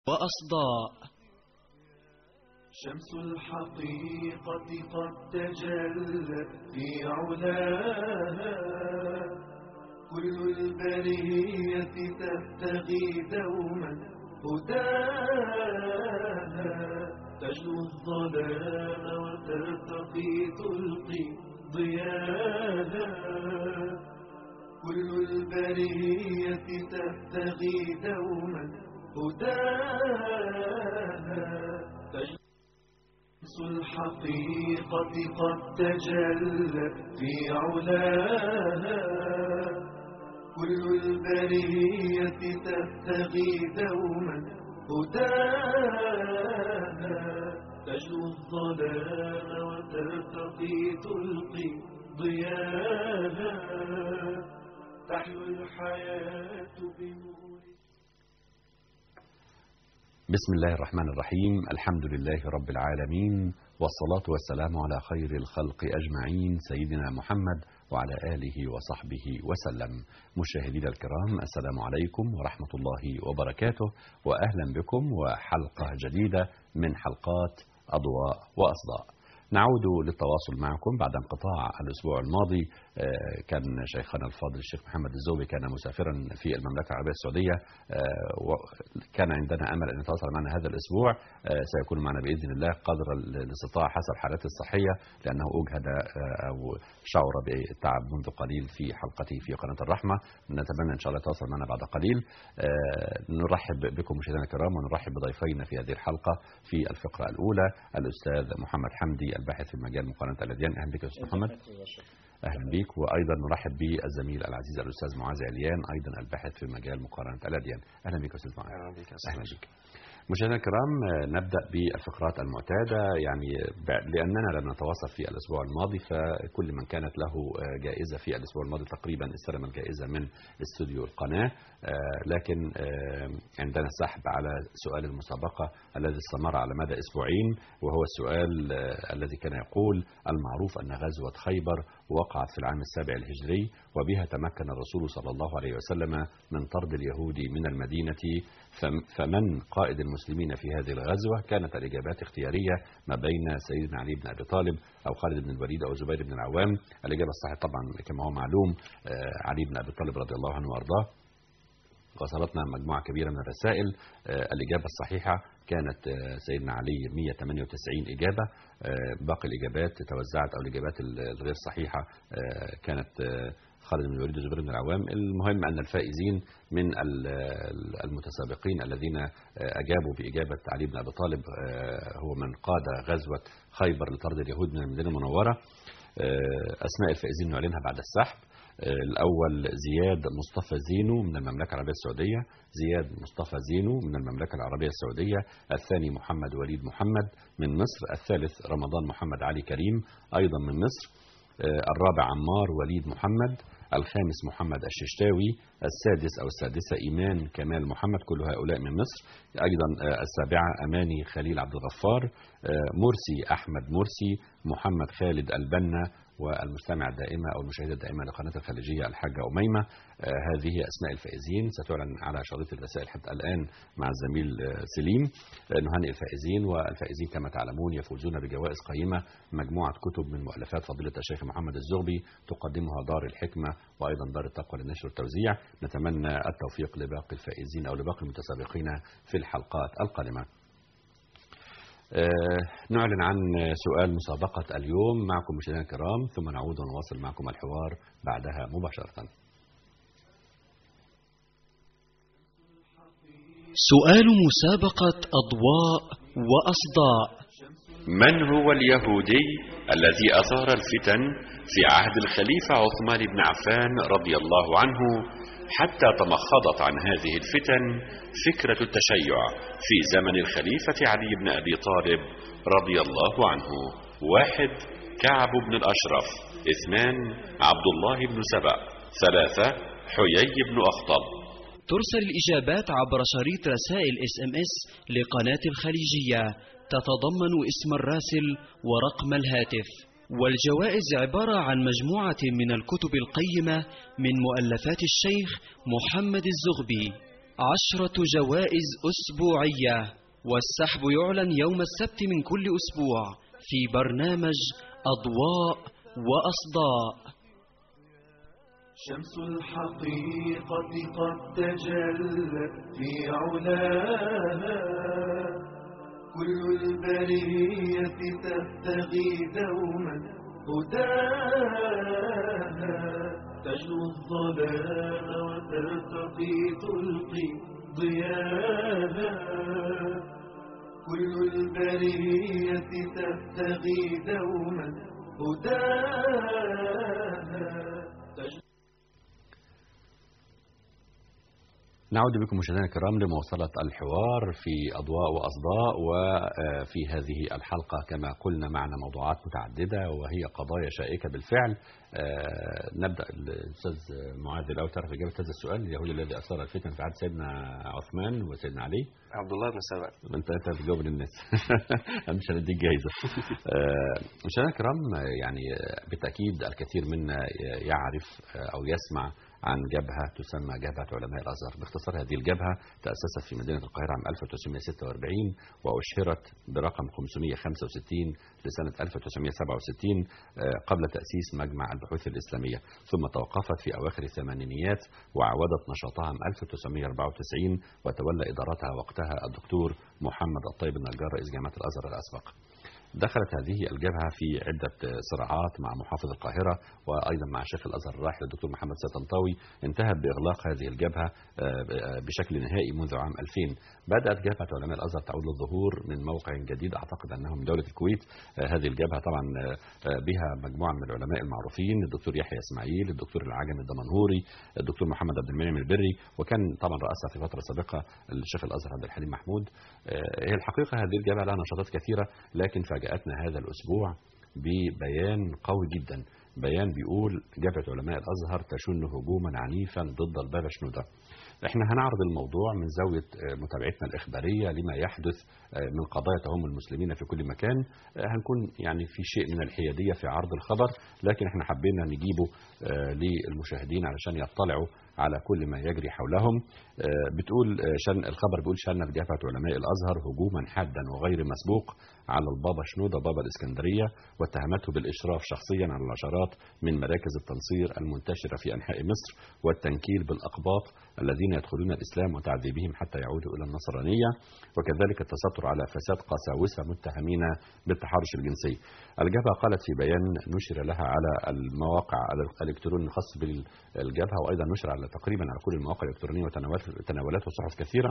وأصداء شمس الحقيقة قد تجلت في علاها كل البرية تبتغي دوما هداها تجلو الظلام وترتقي تلقي ضياها كل البرية تبتغي دوما هداها شمس الحقيقة قد تجلت في علاها كل البرية تبتغي دوما هداها تجلو الظلام وترتقي تلقي ضياها تحلو الحياة بنور بسم الله الرحمن الرحيم الحمد لله رب العالمين والصلاة والسلام على خير الخلق أجمعين سيدنا محمد وعلى آله وصحبه وسلم مشاهدينا الكرام السلام عليكم ورحمة الله وبركاته وأهلا بكم وحلقة جديدة من حلقات أضواء وأصداء نعود للتواصل معكم بعد انقطاع الأسبوع الماضي كان شيخنا الفاضل الشيخ محمد الزوبي كان مسافرا في المملكة العربية السعودية وكان عندنا أمل أن يتواصل معنا هذا الأسبوع سيكون معنا بإذن الله قدر الاستطاعة حسب حالته الصحية لأنه أجهد أو شعر بتعب منذ قليل في حلقته في قناة الرحمة نتمنى إن شاء الله يتواصل معنا بعد قليل نرحب بكم مشاهدينا الكرام ونرحب بضيفينا في هذه الحلقة في الفقرة الأولى الأستاذ محمد حمدي الباحث في مجال مقارنة الأديان أهلا بك يا أستاذ محمد اهلا بك وايضا نرحب بالزميل العزيز الاستاذ معاذ عليان ايضا الباحث في مجال مقارنه الاديان اهلا بك استاذ معاذ اهلا بك اهلا بك مشاهدينا الكرام نبدا بالفقرات المعتاده يعني لاننا لم نتواصل في الاسبوع الماضي فكل من كانت له جائزه في الاسبوع الماضي تقريبا استلم الجائزه من استوديو القناه لكن عندنا سحب على سؤال المسابقه الذي استمر على مدى اسبوعين وهو السؤال الذي كان يقول المعروف ان غزوه خيبر وقعت في العام السابع الهجري وبها تمكن الرسول صلى الله عليه وسلم من طرد اليهود من المدينة فمن قائد المسلمين في هذه الغزوة كانت الإجابات اختيارية ما بين سيدنا علي بن أبي طالب أو خالد بن الوليد أو زبير بن العوام الإجابة الصحيحة طبعا كما هو معلوم علي بن أبي طالب رضي الله عنه وأرضاه وصلتنا مجموعة كبيرة من الرسائل الإجابة الصحيحة كانت سيدنا علي 198 إجابة باقي الإجابات توزعت أو الإجابات الغير صحيحة كانت خالد بن الوليد وزبير بن العوام المهم أن الفائزين من المتسابقين الذين أجابوا بإجابة علي بن أبي طالب هو من قاد غزوة خيبر لطرد اليهود من المدينة المنورة أسماء الفائزين نعلنها بعد السحب الأول زياد مصطفى زينو من المملكة العربية السعودية زياد مصطفى زينو من المملكة العربية السعودية الثاني محمد وليد محمد من مصر الثالث رمضان محمد علي كريم أيضا من مصر الرابع عمار وليد محمد الخامس محمد الششتاوي السادس أو السادسة إيمان كمال محمد كل هؤلاء من مصر أيضا السابعة أماني خليل عبد الغفار مرسي أحمد مرسي محمد خالد البنا والمستمع الدائمة أو المشاهدة الدائمة لقناة الخليجية الحاجة أميمة آه هذه أسماء الفائزين ستعلن على شريط الرسائل حتى الآن مع الزميل آه سليم آه نهنئ الفائزين والفائزين كما تعلمون يفوزون بجوائز قيمة مجموعة كتب من مؤلفات فضيلة الشيخ محمد الزغبي تقدمها دار الحكمة وأيضا دار التقوى للنشر والتوزيع نتمنى التوفيق لباقي الفائزين أو لباقي المتسابقين في الحلقات القادمة آه نعلن عن سؤال مسابقة اليوم معكم مشاهدينا الكرام ثم نعود ونواصل معكم الحوار بعدها مباشرة سؤال مسابقة أضواء وأصداء من هو اليهودي الذي أثار الفتن في عهد الخليفة عثمان بن عفان رضي الله عنه حتى تمخضت عن هذه الفتن فكرة التشيع في زمن الخليفة علي بن أبي طالب رضي الله عنه واحد كعب بن الأشرف اثنان عبد الله بن سبأ ثلاثة حيي بن أخطب ترسل الإجابات عبر شريط رسائل اس ام اس لقناة الخليجية تتضمن اسم الراسل ورقم الهاتف والجوائز عبارة عن مجموعة من الكتب القيمة من مؤلفات الشيخ محمد الزغبي عشرة جوائز أسبوعية والسحب يعلن يوم السبت من كل أسبوع في برنامج أضواء وأصداء شمس الحقيقة قد تجلت في علاها كل البرية تبتغي دوما هداها تجلو الظلام وترتقي تلقي ضياها كل البرية تبتغي دوما هداها تجلو نعود بكم مشاهدينا الكرام لمواصلة الحوار في أضواء وأصداء وفي هذه الحلقة كما قلنا معنا موضوعات متعددة وهي قضايا شائكة بالفعل آه، نبدأ الأستاذ معاذ الأوتر في إجابة هذا السؤال اليهودي الذي أثار الفتن في عهد سيدنا عثمان وسيدنا علي عبد الله بن سبع انت انت بتجاوب للناس مش هنديك جايزه آه، مشاهدينا الكرام آه، يعني آه، بالتاكيد الكثير منا يعرف آه، او يسمع عن جبهه تسمى جبهه علماء الازهر باختصار هذه الجبهه تاسست في مدينه القاهره عام 1946 واشهرت برقم 565 لسنه 1967 آه، قبل تاسيس مجمع البحوث الاسلاميه ثم توقفت في اواخر الثمانينيات وعودت نشاطها عام 1994 وتولى ادارتها وقتها الدكتور محمد الطيب النجار رئيس جامعه الازهر الاسبق دخلت هذه الجبهة في عدة صراعات مع محافظ القاهرة وأيضا مع شيخ الأزهر الراحل الدكتور محمد سيد طنطاوي انتهت بإغلاق هذه الجبهة آه، بشكل نهائي منذ عام 2000 بدأت جبهة علماء الأزهر تعود للظهور من موقع جديد أعتقد أنه من دولة الكويت آه، هذه الجبهة طبعا آه، آه، بها مجموعة من العلماء المعروفين الدكتور يحيى إسماعيل الدكتور العجمي الدمنهوري الدكتور محمد عبد المنعم البري وكان طبعا رأسها في فترة سابقة الشيخ الأزهر عبد الحليم محمود آه، هي الحقيقة هذه الجبهة لها نشاطات كثيرة لكن فاجأتنا هذا الأسبوع ببيان قوي جدا بيان بيقول جبهة علماء الأزهر تشن هجوما عنيفا ضد البابا شنودة احنا هنعرض الموضوع من زاوية آه، متابعتنا الإخبارية لما يحدث آه، من قضايا تهم المسلمين في كل مكان آه، هنكون يعني في شيء من الحيادية في عرض الخبر لكن احنا حبينا نجيبه آه، للمشاهدين علشان يطلعوا على كل ما يجري حولهم آه، بتقول آه، شن الخبر بيقول شنت جبهة علماء الأزهر هجوما حادا وغير مسبوق على البابا شنودة بابا الإسكندرية واتهمته بالإشراف شخصيا على العشرات من مراكز التنصير المنتشرة في أنحاء مصر والتنكيل بالأقباط الذين يدخلون الإسلام وتعذيبهم حتى يعودوا إلى النصرانية وكذلك التستر على فساد قساوسة متهمين بالتحرش الجنسي الجبهة قالت في بيان نشر لها على المواقع الإلكترونية الخاص بالجبهة وأيضا نشر على تقريبا على كل المواقع الإلكترونية وتناولت- تناولته صحف كثيرة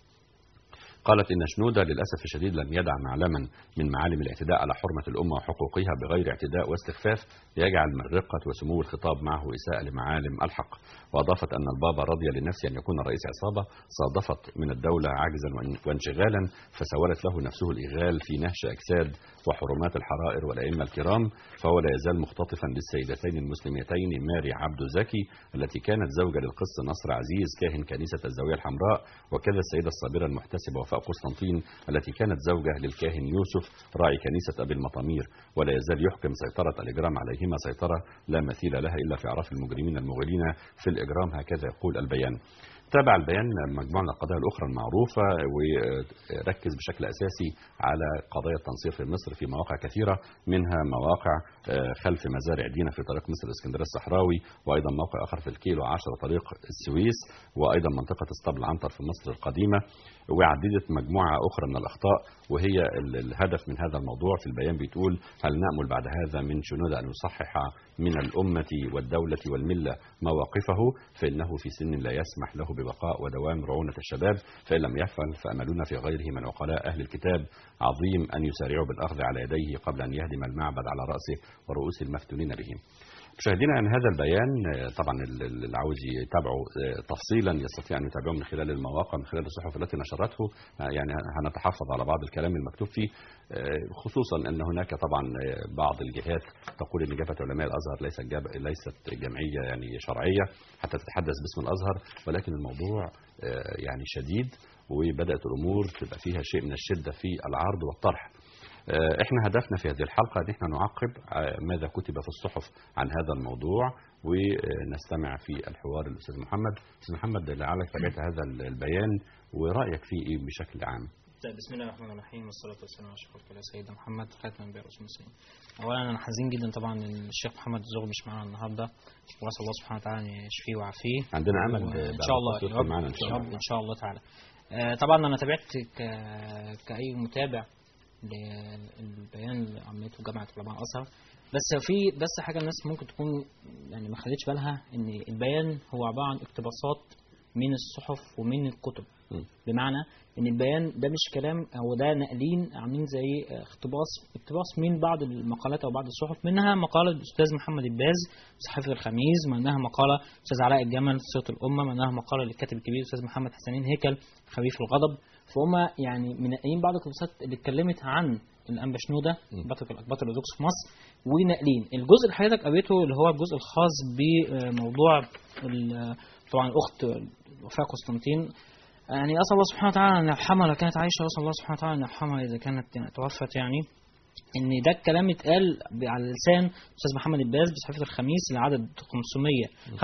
قالت إن شنودة للأسف الشديد لم يدع معلما من معالم الاعتداء على حرمة الأمة وحقوقها بغير اعتداء واستخفاف يجعل من رقة وسمو الخطاب معه إساءة لمعالم الحق وأضافت أن البابا رضي لنفسه أن يكون رئيس عصابة صادفت من الدولة عاجزا وان- وانشغالا فسولت له نفسه الإغال في نهش أجساد وحرمات الحرائر والأئمة الكرام فهو لا يزال مختطفا للسيدتين المسلمتين ماري عبد زكي التي كانت زوجة للقس نصر عزيز كاهن كنيسة الزاوية الحمراء وكذا السيدة الصابرة المحتسبة وفاء قسطنطين التي كانت زوجة للكاهن يوسف راعي كنيسة أبي المطامير ولا يزال يحكم سيطرة الإجرام عليهما سيطرة لا مثيل لها إلا في أعراف المجرمين المغلين في الإجرام هكذا يقول البيان تابع البيان مجموعة من القضايا الأخرى المعروفة وركز بشكل أساسي على قضايا التنصير في مصر في مواقع كثيرة منها مواقع آه، خلف مزارع دينا في طريق مصر الإسكندرية الصحراوي وأيضا موقع آخر في الكيلو 10 طريق السويس وأيضا منطقة اسطبل عنتر في مصر القديمة وعددت مجموعة أخرى من الأخطاء وهي ال- الهدف من هذا الموضوع في البيان بتقول هل نأمل بعد هذا من شنودة أن يصحح من الأمة والدولة والملة مواقفه فإنه في سن لا يسمح له ببقاء ودوام رعونة الشباب فإن لم يفعل فأملنا في غيره من عقلاء أهل الكتاب عظيم أن يسارعوا بالأخذ على يديه قبل أن يهدم المعبد على رأسه ورؤوس المفتونين به مشاهدينا ان هذا البيان آه، طبعا ال- ال- اللي عاوز يتابعه آه، تفصيلا يستطيع ان يتابعه من خلال المواقع من خلال الصحف التي نشرته آه، يعني هنتحفظ على بعض الكلام المكتوب فيه آه، خصوصا ان هناك طبعا آه، بعض الجهات تقول ان جبهه علماء الازهر ليست جاب ليست جمعيه يعني شرعيه حتى تتحدث باسم الازهر ولكن الموضوع آه، يعني شديد وبدات الامور تبقى فيها شيء من الشده في العرض والطرح آه، احنا هدفنا في هذه الحلقه ان احنا نعقب آه، ماذا كتب في الصحف عن هذا الموضوع ونستمع في الحوار الاستاذ محمد استاذ محمد لعلك تابعت هذا البيان ورايك فيه ايه بشكل عام طيب بسم الله الرحمن الرحيم والصلاة والسلام على أشرف الأنبياء سيدنا محمد خاتم الأنبياء والرسل المرسلين. أولا أنا حزين جدا طبعا إن الشيخ محمد الزغبي مش معانا النهاردة وأسأل الله سبحانه وتعالى أن يشفيه ويعافيه. عندنا امل و- بعد إن شاء الله التصوير يا رب معنا ان شاء يا الله رب إن شاء الله تعالى. آه، طبعا أنا تابعت ك... كأي متابع للبيان اللي عملته جامعة علماء الأزهر بس في بس حاجة الناس ممكن تكون يعني ما خدتش بالها إن البيان هو عبارة عن اقتباسات من الصحف ومن الكتب م. بمعنى ان البيان ده مش كلام هو ده ناقلين عاملين زي اقتباس اقتباس من بعض المقالات او بعض الصحف منها مقاله الاستاذ محمد الباز صحفي الخميس منها مقاله الاستاذ علاء الجمل صوت الامه منها مقاله للكاتب الكبير الاستاذ محمد حسنين هيكل خفيف الغضب فهم يعني منقلين بعض الاقتباسات اللي اتكلمت عن الانبا شنوده بطل الاقباط الارثوذكس في مصر وناقلين الجزء اللي حضرتك قريته اللي هو الجزء الخاص بموضوع ال- طبعا الاخت وفاء قسطنطين يعني اسال الله سبحانه وتعالى ان يرحمها لو كانت عايشه واسال الله سبحانه وتعالى ان يرحمها اذا كانت يعني توفت يعني ان ده الكلام اتقال على لسان استاذ محمد الباز بصحيفه الخميس لعدد 500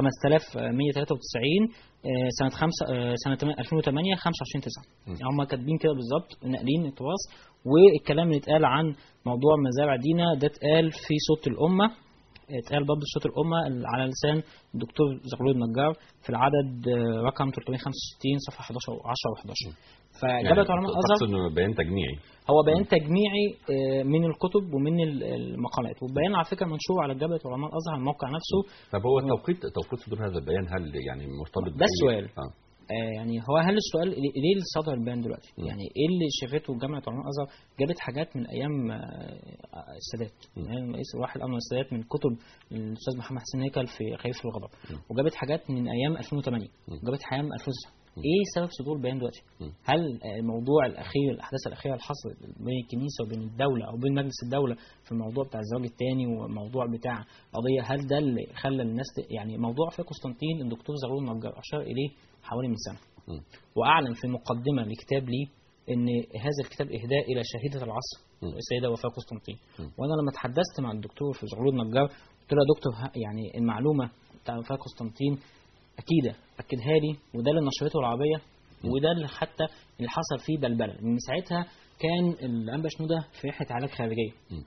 5193 آه، سنه 5 سنه 2008 25 9 هم كاتبين كده بالظبط ناقلين اقتباس والكلام اللي اتقال عن موضوع مزارع دينا ده اتقال في صوت الامه اتقال برضه صوت الأمة على لسان الدكتور زغلول النجار في العدد آه، رقم 365 صفحة 11 و 10 و 11 فجبهة علماء الأزهر تقصد انه بيان تجميعي هو بيان تجميعي آه، من الكتب ومن ال- المقالات والبيان على فكرة منشور على جبهة علماء الأزهر على الموقع نفسه طب هو توقيت توقيت صدور هذا البيان هل يعني مرتبط ده بأي- السؤال. اه آه، يعني هو هل السؤال ليه ليه اللي صدر البيان دلوقتي؟ م. يعني ايه اللي شافته جامعه علماء الازهر؟ جابت حاجات من ايام آه، السادات، م. من ايام رئيس الواحد الامر السادات من كتب الاستاذ محمد حسين هيكل في خريف الغضب، وجابت حاجات من ايام 2008 وجابت حاجات من 2009 ايه سبب صدور البيان دلوقتي؟ م. هل آه، الموضوع الاخير الاحداث الاخيره اللي حصلت بين الكنيسه وبين الدوله او بين مجلس الدوله في الموضوع بتاع الزواج الثاني والموضوع بتاع قضيه هل ده اللي خلى الناس ت- يعني موضوع في قسطنطين الدكتور زغلول النجار اشار اليه حوالي من سنه م. واعلن في مقدمه لكتاب لي ان هذا الكتاب اهداء الى شاهده العصر م. السيده وفاء قسطنطين م. وانا لما تحدثت مع الدكتور في زغلول النجار قلت له يا دكتور ها- يعني المعلومه بتاع وفاء قسطنطين اكيده اكدها لي وده اللي نشرته العربيه وده اللي حتى اللي حصل فيه بلبله لان ساعتها كان الانبا شنوده في رحله علاج خارجيه م.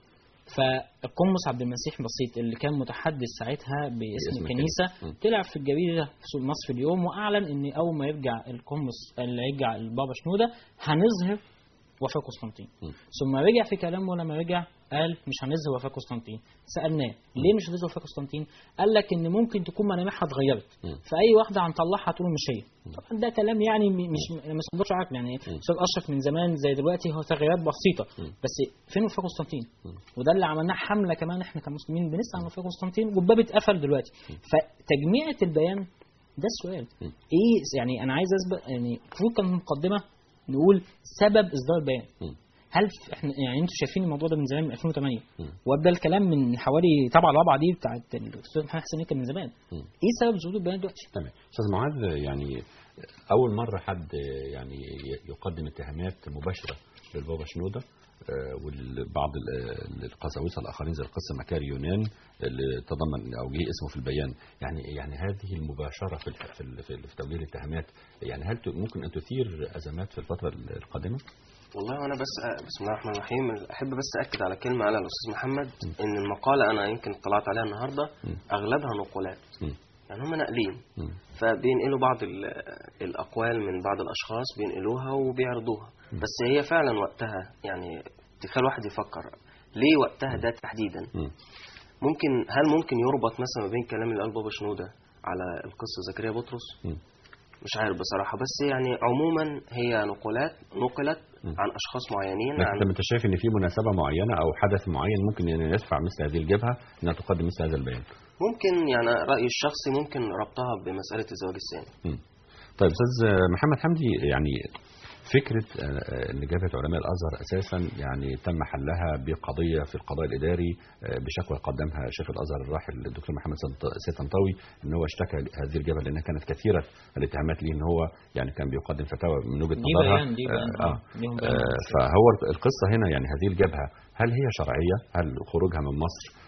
فالقمص عبد المسيح بسيط اللي كان متحدث ساعتها باسم باسم الكنيسه الكنيسة. م. طلع في الجريده في سوق مصر اليوم واعلن ان اول ما يرجع القمص اللي يرجع البابا شنوده هنظهر وفاة قسطنطين م. ثم رجع في كلامه لما رجع قال مش هنظهر وفاة قسطنطين سالناه ليه مش هنظهر وفاة قسطنطين قال لك ان ممكن تكون ملامحها اتغيرت م. فاي واحده هنطلعها تقول مش هي طبعا ده كلام يعني م- مش ما صدقش عقل يعني استاذ اشرف من زمان زي دلوقتي هو تغييرات بسيطه بس فين وفاة قسطنطين وده اللي عملناه حمله كمان احنا كمسلمين بنسعى عن وفاة قسطنطين والباب اتقفل دلوقتي فتجميعة البيان ده السؤال ايه يعني انا عايز اثبت يعني المفروض كان مقدمه نقول سبب اصدار البيان م. هل ف- احنا يعني انتوا شايفين الموضوع ده من زمان من 2008 م. وابدا الكلام من حوالي طبعا الرابعه دي بتاعت الاستاذ محمد حسين كان من زمان م. ايه سبب صدور البيان دلوقتي؟ تمام استاذ معاذ يعني اول مره حد يعني يقدم اتهامات مباشره للبابا شنوده آه، وبعض ال- القساوسه الاخرين زي القس مكاري يونان اللي تضمن او جه اسمه في البيان يعني يعني هذه المباشره في الح- في ال- في, ال- في توجيه الاتهامات يعني هل ت- ممكن ان تثير ازمات في الفتره القادمه؟ والله وانا بس بسم الله الرحمن الرحيم احب بس اكد على كلمه على الاستاذ محمد ان المقاله انا يمكن اطلعت عليها النهارده اغلبها نقولات م. يعني هم ناقلين م. فبينقلوا بعض ال- الاقوال من بعض الاشخاص بينقلوها وبيعرضوها بس هي فعلا وقتها يعني تخيل واحد يفكر ليه وقتها ده تحديدا م. ممكن هل ممكن يربط مثلا ما بين كلام اللي قال بابا شنوده على القصه زكريا بطرس م. مش عارف بصراحه بس يعني عموما هي نقولات نقلت عن اشخاص معينين لكن عن انت شايف ان في مناسبه معينه او حدث معين ممكن ان يدفع مثل هذه الجبهه انها تقدم مثل هذا البيان؟ ممكن يعني رأيي الشخصي ممكن ربطها بمسألة الزواج الثاني مم. طيب استاذ محمد حمدي يعني فكره آه، ان جبهه علماء الازهر اساسا يعني تم حلها بقضيه في القضاء الاداري آه، بشكوى قدمها شيخ الازهر الراحل الدكتور محمد سنط- سيد طنطاوي ان هو اشتكى هذه الجبهه لانها كانت كثيره الاتهامات ليه ان هو يعني كان بيقدم فتاوى من وجهه دي نظرها بيان دي بيان آه، آه. ليهم بيان آه، فهو القصه هنا يعني هذه الجبهه هل هي شرعيه؟ هل خروجها من مصر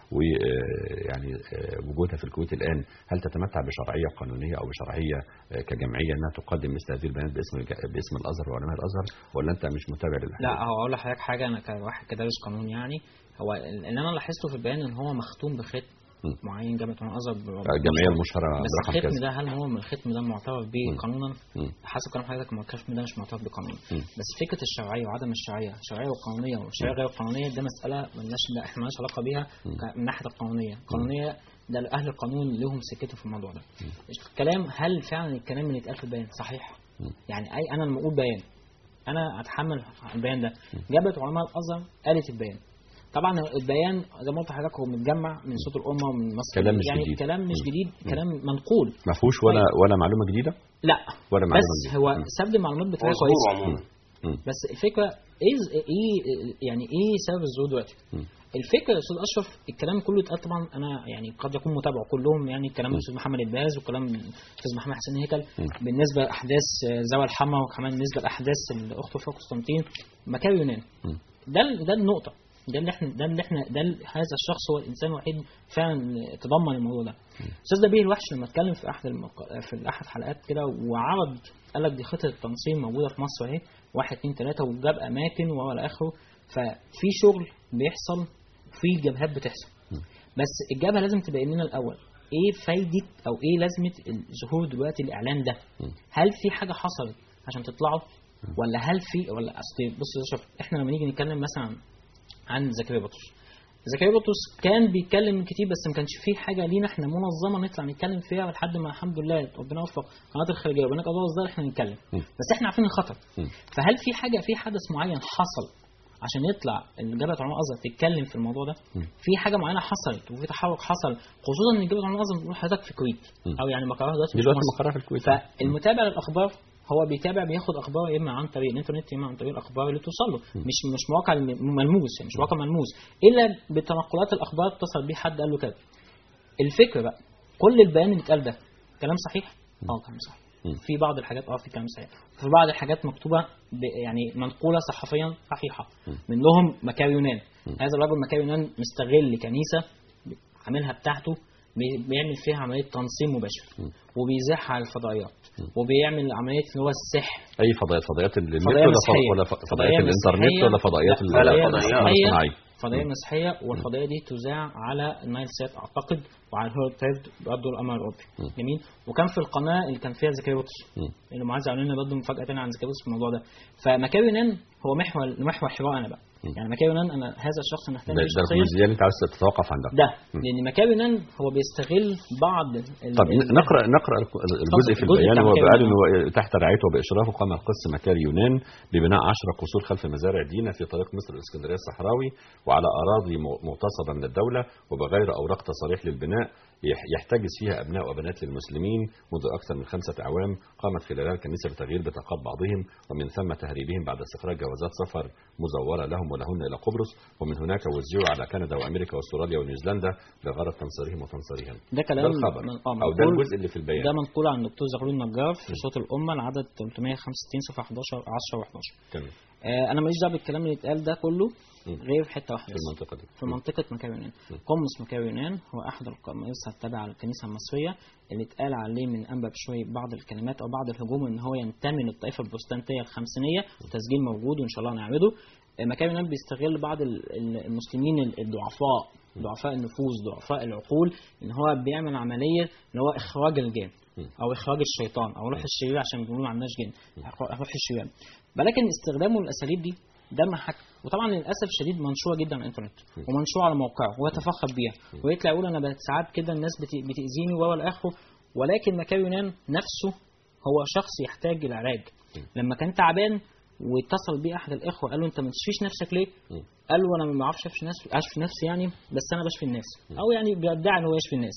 ويعني وجودها في الكويت الان هل تتمتع بشرعيه قانونيه او بشرعيه آه، كجمعيه انها تقدم مثل هذه البيانات باسم الج- باسم الازهر وعلماء الازهر ولا انت مش متابع للاحداث؟ لا هو اقول لحضرتك حاجه انا كواحد كدارس قانون يعني هو اللي انا لاحظته في البيان ان هو مختوم بختم م. معين جامعه الازهر ب- الجمعيه المشهره بس برقم الختم كذا ده هل هو من الختم ده معتبر به قانونا مم. حسب كلام حضرتك ما الختم ده مش معتبر بقانون مم. بس فكره الشرعيه وعدم الشرعيه الشرعيه والقانونيه والشرعيه غير القانونيه ده مساله ملناش ده احنا مالناش علاقه بيها ك- من ناحيه القانونيه القانونيه ده اهل القانون لهم سكته في الموضوع ده الكلام هل فعلا الكلام اللي اتقال في البيان صحيح يعني اي انا لما اقول بيان انا اتحمل البيان ده جابت علماء الازهر قالت البيان طبعا البيان زي ما قلت لحضرتك هو متجمع من صوت الامه ومن مصر كلام مش يعني جديد. كلام مش مم. جديد كلام منقول ما فيهوش ولا ولا معلومه جديده لا ولا معلومه بس جديدة. هو مم. سرد المعلومات بطريقه مظهور كويسه عموما مم. بس الفكره ايه ايه يعني ايه سبب الظهور دلوقتي؟ مم. الفكره يا استاذ اشرف الكلام كله اتقال طبعا انا يعني قد يكون متابعه كلهم يعني كلام الاستاذ محمد الباز وكلام الاستاذ محمد حسين هيكل بالنسبه لاحداث زوال الحما وكمان بالنسبه لاحداث الاخت وفاء قسطنطين مكاوي يونان مم. ده ال- ده النقطه ده اللي احنا ده اللي احنا ده ال- هذا الشخص هو الانسان الوحيد فعلا تضمن الموضوع ده استاذ نبيه الوحش لما اتكلم في احد المق... في احد حلقات كده وعرض قال لك دي خطه التنظيم موجوده في مصر اهي واحد اتنين تلاته وجاب اماكن والى اخره ففي شغل بيحصل في جبهات بتحصل بس الجبهه لازم تبين لنا الاول ايه فايده او ايه لازمه الظهور دلوقتي الاعلان ده هل في حاجه حصلت عشان تطلعوا ولا هل في ولا اصل بص يا شوف احنا لما نيجي نتكلم مثلا عن زكريا بطرس زكريا بطرس كان بيتكلم كتير بس ما كانش فيه حاجه لينا احنا منظمه نطلع نتكلم فيها لحد ما الحمد لله ربنا وفق قناه الخارجيه وبنات قضاء اصدار احنا نتكلم بس احنا عارفين الخطر فهل في حاجه في حدث معين حصل عشان يطلع جبهه علماء الازهر تتكلم في الموضوع ده في حاجه معينه حصلت وفي تحرك حصل خصوصا ان جبهه علماء الازهر بتقول حضرتك في الكويت او يعني مقرها دلوقتي مش دلوقتي في مصر. مقرها في الكويت فالمتابع للاخبار هو بيتابع بياخد اخبار يا اما عن طريق الانترنت يا اما عن طريق الاخبار اللي توصل له مش مش مواقع الم- ملموس يعني مش واقع ملموس الا بتنقلات الاخبار اتصل بيه حد قال له كده الفكره بقى كل البيان اللي اتقال ده كلام صحيح اه كلام صحيح في بعض الحاجات اه في كلام صحيح في بعض الحاجات مكتوبه ب- يعني منقوله صحفيا صحيحه منهم مكاوي يونان هذا الرجل مكاوي يونان مستغل كنيسه عاملها بتاعته بي- بيعمل فيها عمليه تنظيم مباشر وبيذاعها على الفضائيات وبيعمل عمليه اللي هو السحر اي فضائيات فضائيات النت فضائية ولا مسيحية. ف- ولا ف- فضائية فضائيات الانترنت مسيحية. ولا فضائيات لا، ال- فضائية مسيحية. الاصطناعي فضائية مسيحية والفضائية دي تذاع على النايل سات أعتقد وعلى الهيرو تيرد برضه القمر الأوروبي جميل وكان في القناة اللي كان فيها زكريا بطرس اللي معاذ عاملين لنا برضه مفاجأة تانية عن زكريا بطرس في الموضوع ده فمكاوي يونان هو محور محور حوار أنا بقى يعني مكاوي يونان أنا هذا الشخص أنا ده أهتم بيه ده شخصيا الجزئيه اللي انت عاوز تتوقف عندها ده لأن مكاوي يونان هو بيستغل بعض ال- طب ال- نقرا نقرا الجزء في الجزء البيان بتاع هو مكاري قال يونان. انه تحت رعايته وباشرافه قام القس مكاري يونان ببناء عشر قصور خلف مزارع دينا في طريق مصر الاسكندريه الصحراوي وعلى اراضي م- مغتصبه من الدوله وبغير اوراق تصاريح للبناء يح- يحتجز فيها ابناء وبنات للمسلمين منذ اكثر من خمسه اعوام قامت خلالها الكنيسه بتغيير بطاقات بعضهم ومن ثم تهريبهم بعد استخراج جوازات سفر مزوره لهم ولهن الى قبرص ومن هناك وزعوا على كندا وامريكا واستراليا ونيوزيلندا لغرض تنصيرهم وتنصيرهم ده كلام ده الخبر من- آه، او ده منقول- الجزء اللي في البيان ده منقول عن الدكتور زغلول النجار في صوت الأمة العدد 365 صفحة 11 10 و11 تمام آه، انا ماليش دعوه بالكلام اللي اتقال ده كله مم. غير في حته واحده في بس. المنطقه دي في منطقه مكاوي يونان قمص مكاوي يونان هو احد القماص التابعه للكنيسه المصريه اللي اتقال عليه من انبا بشوي بعض الكلمات او بعض الهجوم ان هو ينتمي للطائفه البروتستانتيه الخمسينيه وتسجيل موجود وان شاء الله هنعرضه آه، مكاوي يونان بيستغل بعض ال- ال- المسلمين الضعفاء ضعفاء النفوس ضعفاء العقول ان هو بيعمل عمليه اللي هو اخراج الجن او اخراج الشيطان او روح الشرير عشان بيقولوا ما عندناش جن روح الشرير ولكن استخدامه الاساليب دي ده محك وطبعا للاسف الشديد منشوره جدا على الانترنت ومنشوره على موقعه ويتفخر بيها ويطلع يقول انا بقت ساعات كده الناس بت- بتاذيني ولا اخره ولكن مكاوي يونان نفسه هو شخص يحتاج الى علاج لما كان تعبان واتصل بيه احد الاخوه قال له انت ما تشفيش نفسك ليه؟ قال له انا ما بعرفش اشفي نفسي اشفي نفسي يعني بس انا بشفي الناس او يعني بيدعي ان هو يشفي الناس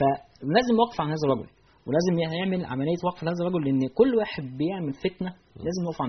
فلازم وقف عن هذا الرجل ولازم يعمل عمليه وقف لهذا الرجل لان كل واحد بيعمل فتنه لازم نقف عنده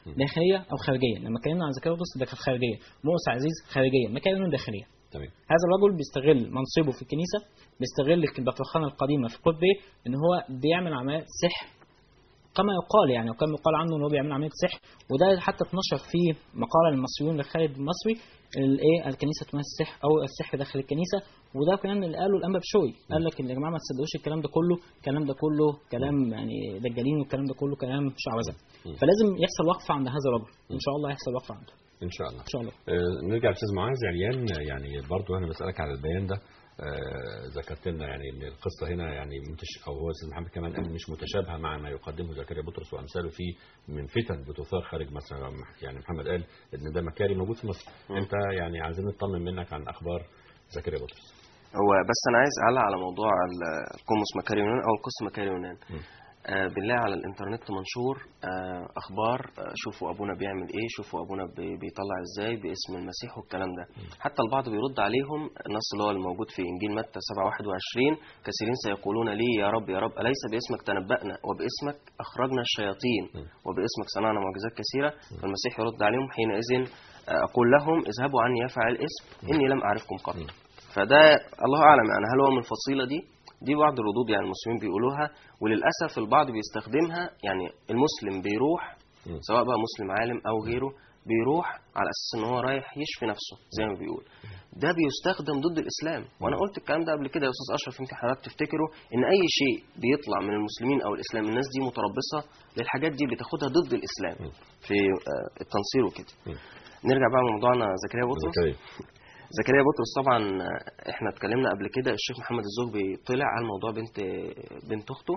داخليه او خارجيه لما اتكلمنا عن زكريا بطرس ده كانت خارجيه مؤس عزيز خارجيه مكان داخليه تمام هذا الرجل بيستغل منصبه في الكنيسه بيستغل البطرخانه القديمه في قطبي ان هو بيعمل عمليات سحر كما يقال يعني وكما يقال عنه ان هو بيعمل عمليه سحر وده حتى اتنشر في مقاله للمصريون لخالد المصري الايه الكنيسه تمارس السحر او السحر داخل الكنيسه وده كمان اللي قاله الانبا بشوي قال لك يا جماعه ما تصدقوش الكلام ده كله الكلام ده كله كلام يعني دجالين والكلام ده كله كلام شعوذه فلازم يحصل وقفه عند هذا الرجل ان شاء الله يحصل وقفه عنده ان شاء الله ان شاء الله آه، نرجع لاستاذ معاذ عريان يعني برضو انا بسالك على البيان ده آه، ذكرت لنا يعني ان القصه هنا يعني متش او هو استاذ محمد كمان قال مش متشابهه مع ما يقدمه زكريا بطرس وامثاله في من فتن بتثار خارج مصر يعني محمد قال ان ده مكاري موجود في مصر انت يعني عايزين نطمن منك عن اخبار زكريا بطرس هو بس انا عايز اعلق على موضوع ال- القمص مكاري يونان او القس مكاري يونان آه بنلاقي على الانترنت منشور آه اخبار آه شوفوا ابونا بيعمل ايه شوفوا ابونا بي- بيطلع ازاي باسم المسيح والكلام ده حتى البعض بيرد عليهم النص اللي هو الموجود في انجيل متى 7 21 كثيرين سيقولون لي يا رب يا رب اليس باسمك تنبأنا وباسمك اخرجنا الشياطين وباسمك صنعنا معجزات كثيره فالمسيح يرد عليهم حينئذ آه، اقول لهم اذهبوا عني يا فاعل الاسم اني لم اعرفكم قط فده الله اعلم يعني هل هو من الفصيله دي دي بعض الردود يعني المسلمين بيقولوها وللاسف البعض بيستخدمها يعني المسلم بيروح سواء بقى مسلم عالم او غيره بيروح على اساس ان هو رايح يشفي نفسه زي ما بيقول ده بيستخدم ضد الاسلام وانا قلت الكلام ده قبل كده يا استاذ اشرف يمكن حضرتك تفتكروا ان اي شيء بيطلع من المسلمين او الاسلام الناس دي متربصه للحاجات دي بتاخدها ضد الاسلام في آه، التنصير وكده نرجع بقى لموضوعنا زكريا بطرس زكريا زكريا بطرس طبعا احنا اتكلمنا قبل كده الشيخ محمد الزغبي طلع على موضوع بنت بنت اخته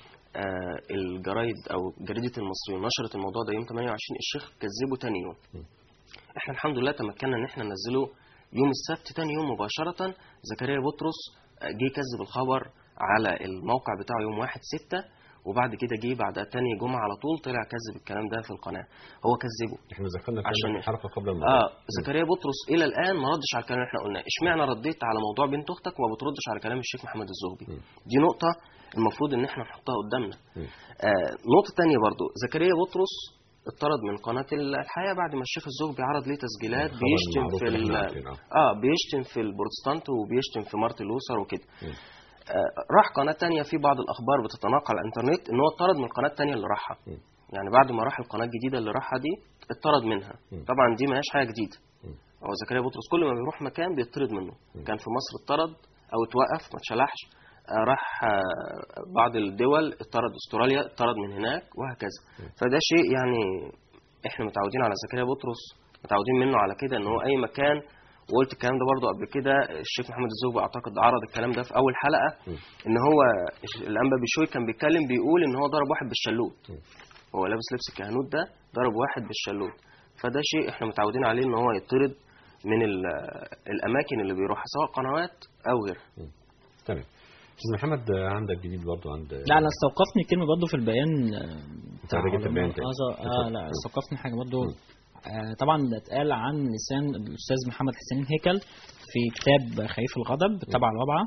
آه الجرايد او جريده المصريون نشرت الموضوع ده يوم 28 الشيخ كذبه تاني يوم احنا الحمد لله تمكنا ان احنا ننزله يوم السبت تاني يوم مباشره زكريا بطرس آه، جه كذب الخبر على الموقع بتاعه يوم 1 6 وبعد كده جه بعد تاني جمعه على طول طلع كذب الكلام ده في القناه هو كذبه احنا ذكرنا عشان- عشان الحلقه قبل الموضوع اه زكريا بطرس الى الان ما ردش على الكلام اللي احنا قلناه اشمعنى رديت على موضوع بنت اختك وما بتردش على كلام الشيخ محمد الزهبي دي نقطه المفروض ان احنا نحطها قدامنا آه نقطه تانية برضو زكريا بطرس اتطرد من قناه الحياه بعد ما الشيخ الزهبي عرض ليه تسجيلات الخبر بيشتم المعروف في اللي احنا ال- عارفينه، آه. اه بيشتم في البروتستانت وبيشتم في مارتن لوثر وكده آه راح قناه تانية في بعض الاخبار بتتناقل على الانترنت ان هو اتطرد من القناه التانية اللي راحها يعني بعد ما راح القناه الجديده اللي راحها دي اتطرد منها طبعا دي ما هياش حاجه جديده هو زكريا بطرس كل ما بيروح مكان بيطرد منه كان في مصر اتطرد او اتوقف ما اتشلحش آه، راح آه، بعض الدول اتطرد استراليا اتطرد من هناك وهكذا فده شيء يعني احنا متعودين على زكريا بطرس متعودين منه على كده ان هو اي مكان وقلت الكلام ده برضو قبل كده الشيخ محمد الزوبي اعتقد عرض الكلام ده في اول حلقه ان هو الانبا بشوي كان بيتكلم بيقول ان هو ضرب واحد بالشلوت هو لابس لبس الكهنوت ده ضرب واحد بالشلوت فده شيء احنا متعودين عليه ان هو يطرد من ال- الاماكن اللي بيروحها سواء قنوات او غيرها تمام استاذ محمد آه، عندك جديد برضو عند لا انا استوقفني كلمه برضه في البيان آه، بتاع رجعت علماء البيان تاني. الازهر اه لا استوقفني حاجه برضه آه طبعا ده اتقال عن لسان الاستاذ محمد حسين هيكل في كتاب خريف الغضب تبع الرابعه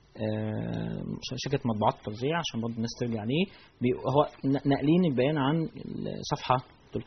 آه، شركه مطبوعات التوزيع عشان برضه الناس ترجع عليه بي- هو ن- ناقلين البيان عن الصفحه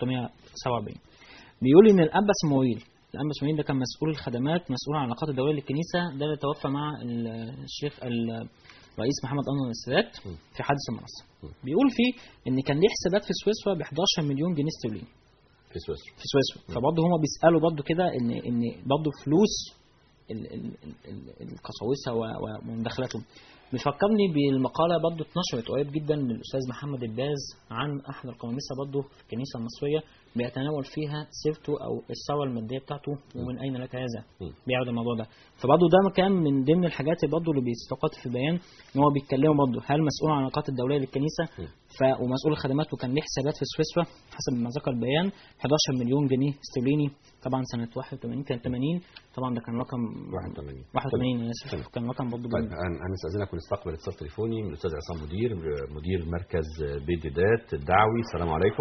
347 بيقول ان الانبا سمويل الانبا سمويل ده كان مسؤول الخدمات مسؤول عن العلاقات الدوليه للكنيسه ده اللي توفى مع الشيخ ال- الرئيس محمد انور السادات في حادث المنصه بيقول فيه ان كان ليه حسابات في سويسرا ب 11 مليون جنيه استرليني في سويسرا في سويسرا فبرضه هما بيسالوا برضه كده ان ان برضه فلوس ال- ال- ال- ال- القساوسه و- ومداخلاتهم بيفكرني بالمقاله برضه اتنشرت قريب جدا من الاستاذ محمد الباز عن احد القواميسه برضه في الكنيسه المصريه بيتناول فيها سيرته او الثروه الماديه بتاعته ومن اين لك هذا بيعرض الموضوع ده فبرضه ده كان من ضمن الحاجات برضه اللي بيستوقف في البيان ان هو بيتكلموا برضه هل مسؤول عن العلاقات الدوليه للكنيسه ف ومسؤول الخدمات وكان ليه حسابات في سويسرا حسب ما ذكر البيان 11 مليون جنيه استرليني طبعا سنه 81 كان 80 طبعا ده كان رقم 81 81 انا اسف كان رقم برضه طيب جميل. هن- هنستأذنك ونستقبل اتصال تليفوني من الأستاذ عصام مدير مدير مركز بيت ديدات الدعوي السلام عليكم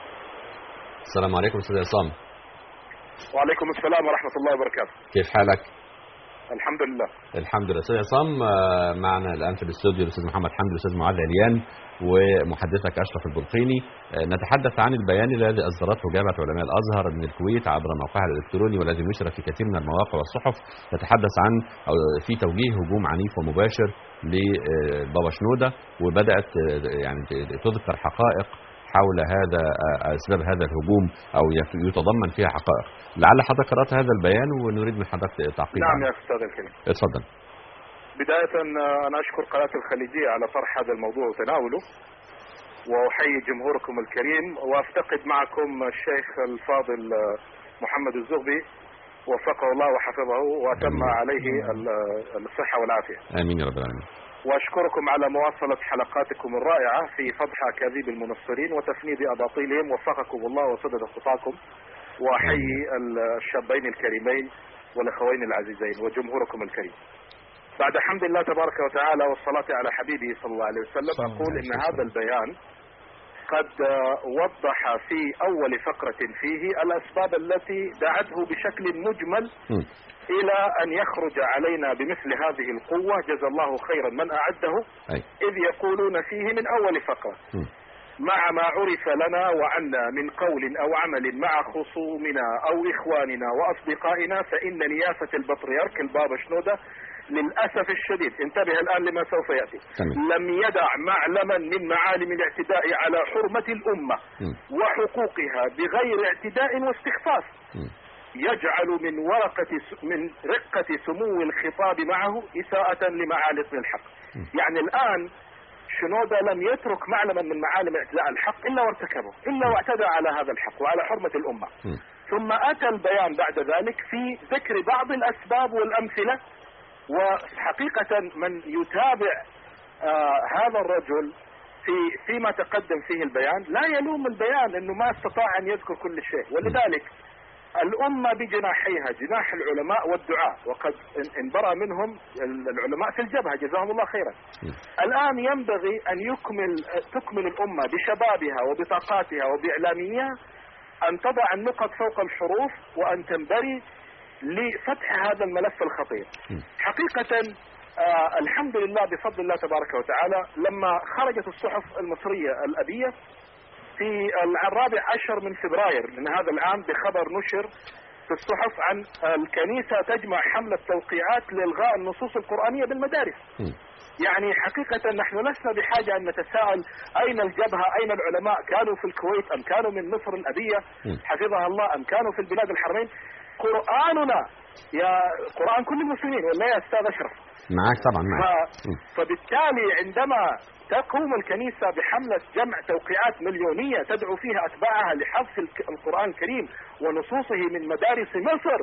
السلام عليكم أستاذ عصام وعليكم السلام ورحمة الله وبركاته كيف حالك؟ الحمد لله الحمد لله استاذ عصام آه، معنا الان في الاستوديو الاستاذ محمد حمدي والاستاذ معاذ عليان ومحدثك اشرف البلقيني آه، نتحدث عن البيان الذي اصدرته جامعه علماء الازهر من الكويت عبر موقعها الالكتروني والذي نشر في كثير من المواقع والصحف يتحدث عن أو في توجيه هجوم عنيف ومباشر لبابا شنوده وبدات آه، يعني تذكر حقائق حول هذا آه، اسباب هذا الهجوم او يت- يتضمن فيها حقائق لعل حضرتك قرات هذا البيان ونريد من حضرتك تعقيب نعم عنه. يا أستاذ الكريم اتفضل بداية آه، أنا أشكر قناة الخليجية على طرح هذا الموضوع وتناوله وأحيي جمهوركم الكريم وأفتقد معكم الشيخ الفاضل آه، محمد الزغبي وفقه الله وحفظه وأتم عليه ال- الصحة والعافية امين يا رب العالمين وأشكركم على مواصلة حلقاتكم الرائعة في فضح أكاذيب المنصرين وتفنيد أباطيلهم وفقكم الله وسدد خطاكم وأحيي ال- الشابين الكريمين والأخوين العزيزين وجمهوركم الكريم بعد حمد الله تبارك وتعالى والصلاة على حبيبه صلى الله عليه وسلم صلى الله أقول عليه إن وسلم. هذا البيان قد آه، وضح في أول فقرة فيه الأسباب التي دعته بشكل مجمل مم. إلى أن يخرج علينا بمثل هذه القوة جزا الله خيرا من أعده أي. إذ يقولون فيه من أول فقرة مم. مع ما عرف لنا وعنا من قول أو عمل مع خصومنا أو إخواننا وأصدقائنا فإن نيافة البطريرك البابا شنودة للأسف الشديد انتبه الآن لما سوف يأتي تمام. لم يدع معلما من معالم الاعتداء على حرمة الأمة مم. وحقوقها بغير اعتداء واستخفاف مم. يجعل من ورقة س- من رقة سمو الخطاب معه إساءة لمعالم الحق يعني الآن شنودة لم يترك معلما من معالم اعتداء الحق إلا وارتكبه إلا واعتدى على هذا الحق وعلى حرمة الأمة مم. ثم أتى البيان بعد ذلك في ذكر بعض الأسباب والأمثلة وحقيقة من يتابع آه هذا الرجل في فيما تقدم فيه البيان لا يلوم البيان انه ما استطاع ان يذكر كل شيء ولذلك الأمة بجناحيها جناح العلماء والدعاء وقد ان- انبرى منهم العلماء في الجبهة جزاهم الله خيرا الآن ينبغي أن يكمل تكمل الأمة بشبابها وبطاقاتها وبإعلاميها أن تضع النقط فوق الحروف وأن تنبري لفتح هذا الملف الخطير حقيقة آه الحمد لله بفضل الله تبارك وتعالى لما خرجت الصحف المصرية الأبية في الرابع عشر من فبراير من هذا العام بخبر نشر في الصحف عن الكنيسة تجمع حملة توقيعات لإلغاء النصوص القرآنية بالمدارس مم. يعني حقيقة نحن لسنا بحاجة أن نتساءل أين الجبهة أين العلماء كانوا في الكويت أم كانوا من مصر الأبية مم. حفظها الله أم كانوا في البلاد الحرمين قرآننا يا قرآن كل المسلمين ولا يا أستاذ أشرف معاك طبعا معاك ف... مم. فبالتالي عندما تقوم الكنيسة بحملة جمع توقيعات مليونية تدعو فيها أتباعها لحذف الك- القرآن الكريم ونصوصه من مدارس مصر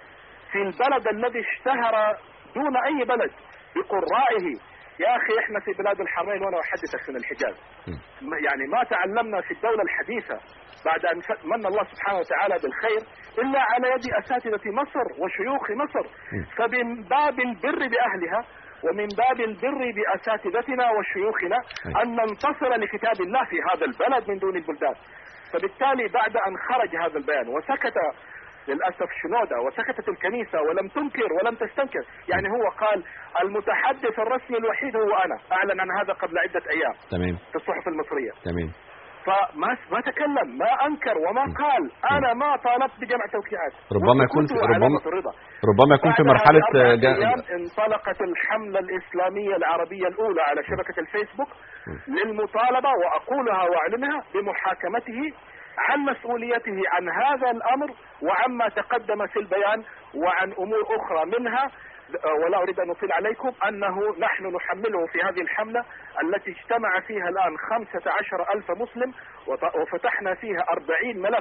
في البلد الذي اشتهر دون أي بلد بقرائه يا أخي إحنا في بلاد الحرمين وأنا أحدثك من الحجاز مم. ما- يعني ما تعلمنا في الدولة الحديثة بعد أن ف- من الله سبحانه وتعالى بالخير إلا على يد أساتذة مصر وشيوخ مصر فمن باب البر بأهلها ومن باب البر بأساتذتنا وشيوخنا أي. أن ننتصر لكتاب الله في هذا البلد من دون البلدان فبالتالي بعد أن خرج هذا البيان وسكت للأسف شنودة وسكتت الكنيسة ولم تنكر ولم تستنكر يعني هو قال المتحدث الرسمي الوحيد هو أنا أعلن عن هذا قبل عدة أيام تمام في الصحف المصرية تمام فما ما تكلم ما انكر وما قال انا ما طالبت بجمع توقيعات ربما يكون في- وسكوته ربما- علامة الرضا ربما يكون في بعدها مرحلة بأربعة آه، جا- أيام انطلقت الحملة الإسلامية العربية الأولى على شبكة الفيسبوك للمطالبة وأقولها وأعلنها بمحاكمته عن مسؤوليته عن هذا الأمر وعما تقدم في البيان وعن أمور أخرى منها ولا أريد أن أطيل عليكم أنه نحن نحمله في هذه الحملة التي اجتمع فيها الآن خمسة عشر ألف مسلم وط- وفتحنا فيها أربعين ملف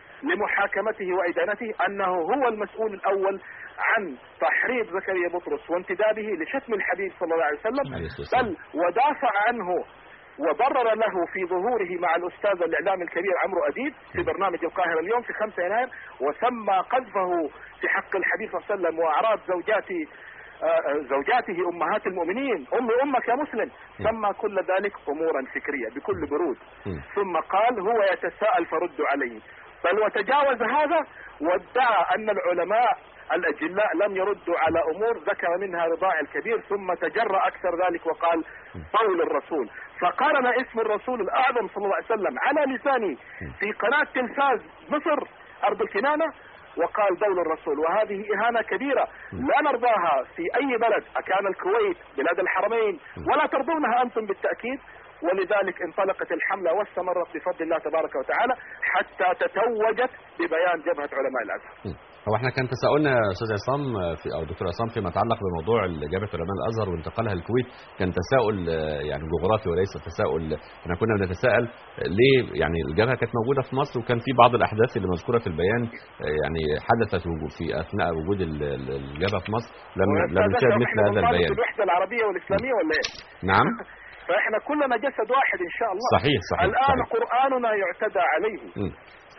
لمحاكمته وإدانته أنه هو المسؤول الأول عن تحريض زكريا بطرس وانتدابه لشتم الحبيب صلى الله عليه وسلم عليه الصلاة والسلام. بل ودافع عنه وبرر له في ظهوره مع الأستاذ الإعلام الكبير عمرو أديب في برنامج القاهرة اليوم في 5 يناير وسمى قذفه في حق الحبيب صلى الله عليه وسلم وأعراض زوجاته آه، زوجاته أمهات المؤمنين أم أمك يا مسلم سمى كل ذلك أمورا فكرية بكل برود مم. ثم قال هو يتساءل فرد عليه بل وتجاوز هذا وادعى أن العلماء الأجلاء لم يردوا على أمور ذكر منها رضاع الكبير ثم تجرأ أكثر ذلك وقال قول الرسول فقارن اسم الرسول الأعظم صلى الله عليه وسلم على لسانه في قناة تلفاز مصر أرض الكنانة وقال دول الرسول وهذه إهانة كبيرة لا نرضاها في أي بلد أكان الكويت بلاد الحرمين ولا ترضونها أنتم بالتأكيد ولذلك انطلقت الحملة واستمرت بفضل الله تبارك وتعالى حتى تتوجت ببيان جبهة علماء الأزهر هو احنا كان تساؤلنا يا استاذ عصام في او دكتور عصام فيما يتعلق بموضوع جامعه علماء الازهر وانتقالها الكويت كان تساؤل آه، يعني جغرافي وليس تساؤل احنا كنا بنتساءل ليه يعني الجبهه كانت موجوده في مصر وكان في بعض الاحداث اللي مذكوره في البيان آه، يعني حدثت وجود في اثناء وجود ال- ال- الجبهه في مصر لم لم نشاهد مثل هذا إحنا البيان الوحدة العربية والإسلامية ولا إيه؟ نعم فإحنا كلنا جسد واحد إن شاء الله صحيح صحيح الآن صحيح. قرآننا يعتدى عليه مم.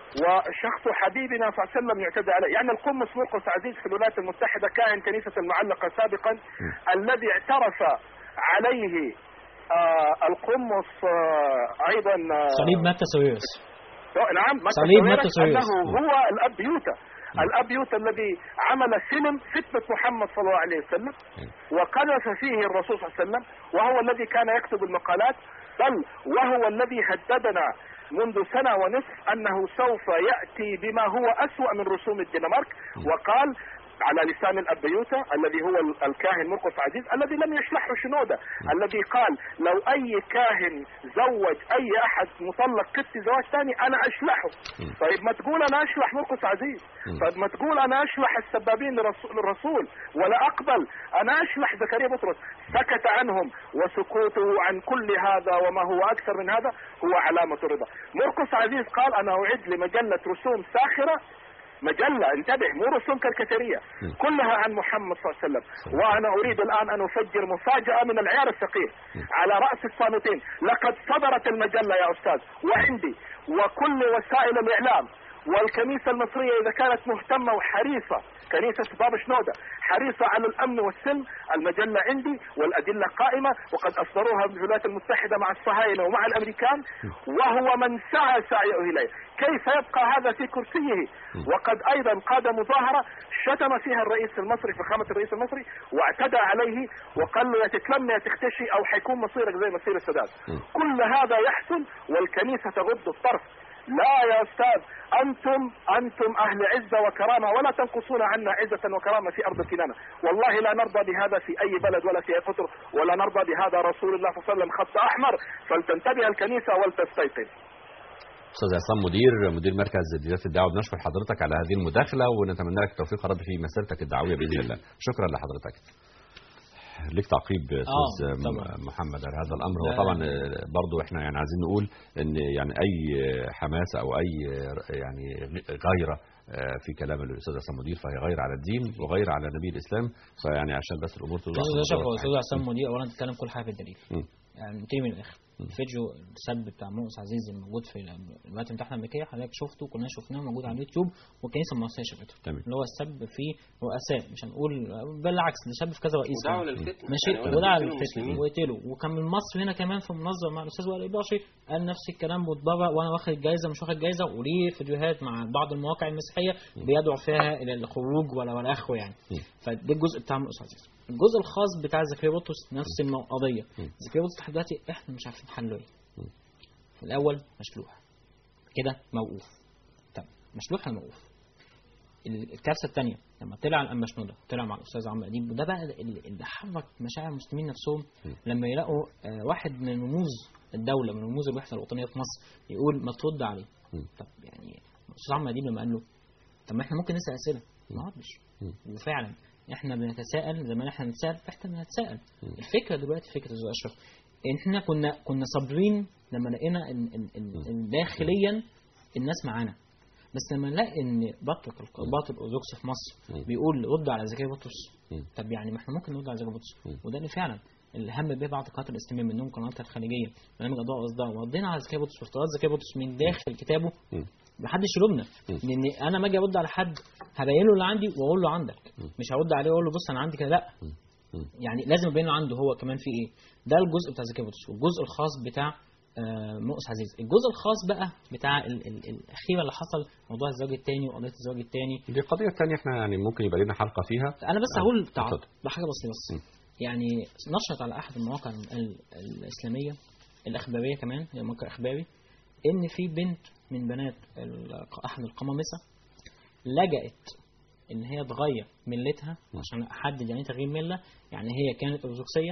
وشخص حبيبنا صلى الله عليه وسلم يعتدى عليه يعني القمص مرقس عزيز في الولايات المتحدة كائن كنيسة المعلقة سابقا الذي اعترف عليه آه القمص آه ايضا آه صليب متى سويرس نعم متى صليب سويرس متى سويرس. انه هو الاب يوتا الاب يوتا الذي عمل فيلم فتنة محمد صلى الله عليه وسلم وقذف فيه الرسول صلى الله عليه وسلم وهو الذي كان يكتب المقالات بل وهو الذي هددنا منذ سنة ونصف أنه سوف يأتي بما هو أسوأ من رسوم الدنمارك وقال على لسان الأبيوتا الذي هو ال- الكاهن مرقس عزيز الذي لم يشلحه شنودة الذي قال لو أي كاهن زوج أي أحد مطلق قط زواج ثاني أنا أشلحه طيب ما تقول أنا أشلح مرقس عزيز طيب ما تقول أنا أشلح السبابين لرسول للرسول ولا أقبل أنا أشلح زكريا بطرس سكت عنهم وسكوته عن كل هذا وما هو أكثر من هذا هو علامة الرضا مرقس عزيز قال أنا أعد لمجلة رسوم ساخرة مجلة انتبه مو رسوم كاريكاتيرية كلها عن محمد صلى الله عليه وسلم وأنا أريد الآن أن أفجر مفاجأة من العيار الثقيل على رأس الصامتين لقد صدرت المجلة يا أستاذ وعندي وكل وسائل الإعلام والكنيسة المصرية إذا كانت مهتمة وحريصة كنيسة باب شنودة حريصة على الأمن والسلم المجلة عندي والأدلة قائمة وقد أصدروها في الولايات المتحدة مع الصهاينة ومع الأمريكان وهو من سعى سعيه إليه كيف يبقى هذا في كرسيه وقد أيضا قاد مظاهرة شتم فيها الرئيس المصري فخامة الرئيس المصري واعتدى عليه وقال له يا تتلم يا تختشي أو حيكون مصيرك زي مصير السادات كل هذا يحصل والكنيسة تغض الطرف لا يا أستاذ أنتم أنتم أهل عزة وكرامة ولا تنقصون عنا عزة وكرامة في أرض الكنانة والله لا نرضى بهذا في أي بلد ولا في أي قطر ولا نرضى بهذا رسول الله صلى الله عليه وسلم خط أحمر فلتنتبه الكنيسة ولتستيقظ استاذ عصام مدير مدير مركز ديانات الدعوه بنشكر حضرتك على هذه المداخله ونتمنى لك التوفيق يا رب في مسيرتك الدعويه باذن الله شكرا لحضرتك ليك تعقيب استاذ آه، م- طبعاً. محمد على هذا الامر لا. وطبعا آه، برضو احنا يعني عايزين نقول ان يعني اي حماسه او اي آه، يعني غيره آه، في كلام الاستاذ عصام مدير فهي غير على الدين وغير على نبي الاسلام فيعني عشان بس الامور توضح استاذ اشرف هو في استاذ عصام مدير اولا تتكلم كل حاجه في الدليل مم. يعني نبتدي من الاخر الفيديو السب بتاع مؤنس عزيز الموجود في الولايات المتحده الامريكيه حضرتك شفته كلنا شفناه موجود على اليوتيوب والكنيسه المصريه شافته تمام. اللي هو السب في رؤساء مش هنقول بالعكس ده شاب في كذا رئيس ودعوة كمان. للفتنة ماشي يعني ولا ودعا تقتلوا للفتنه المسلمين. وقتله وكان من مصر هنا كمان في منظمه مع الاستاذ وائل الباشي قال نفس الكلام واتبرع وانا واخد الجائزه مش واخد جائزه وليه فيديوهات مع بعض المواقع المسيحيه بيدعو فيها الى الخروج ولا ولا اخره يعني فده الجزء بتاع مؤنس عزيز الجزء الخاص بتاع زكريا بطرس نفس القضيه زكريا بطرس لحد دلوقتي احنا مش عارفين حله ايه في الاول مشلوح كده موقوف طب مشلوح ولا موقوف ال- الكارثه الثانيه لما طلع الانبا شنوده طلع مع الاستاذ عمرو اديب وده بقى اللي اللي حرك مشاعر المسلمين نفسهم لما يلاقوا آه، واحد من رموز الدوله من رموز الوحده الوطنيه في مصر يقول ما ترد عليه طب يعني الاستاذ عمرو اديب لما قال له طب ما احنا ممكن نسال اسئله ما ردش وفعلا احنا بنتساءل زي ما احنا بنتساءل احنا بنتساءل الفكره دلوقتي فكره استاذ اشرف احنا كنا كنا صابرين لما لقينا ان, إن, إن, إن داخليا الناس معانا بس لما نلاقي ان بطرك الباطل الارثوذكسي في مصر بيقول رد على زكريا بطرس طب يعني ما احنا ممكن نرد على زكريا بطرس وده اللي فعلا اللي هم به بعض القنوات الاسلاميه منهم قنوات الخليجيه برنامج اضواء واصداء وردينا على زكريا بطرس وافتراض زكريا بطرس من داخل كتابه محدش يلومنا لان انا ما اجي ارد على حد هبين له اللي عندي واقول له عندك مش هرد عليه واقول له بص انا عندي كده لا يعني لازم ابين له عنده هو كمان في ايه ده الجزء بتاع زكريا بطرس والجزء الخاص بتاع آه، مؤس عزيز الجزء الخاص بقى بتاع ال- ال- الاخيره اللي حصل موضوع الزواج الثاني وقضيه الزواج الثاني دي قضيه ثانيه احنا يعني ممكن يبقى لنا حلقه فيها انا بس آه، هقول تع- اتفضل. بحاجه بسيطه بس يعني نشرت على احد المواقع ال- الاسلاميه الاخباريه كمان هي موقع اخباري ان في بنت من بنات ال- احد القمامسه لجأت ان هي تغير ملتها عشان احدد يعني إيه تغيير مله يعني هي كانت ارثوذكسيه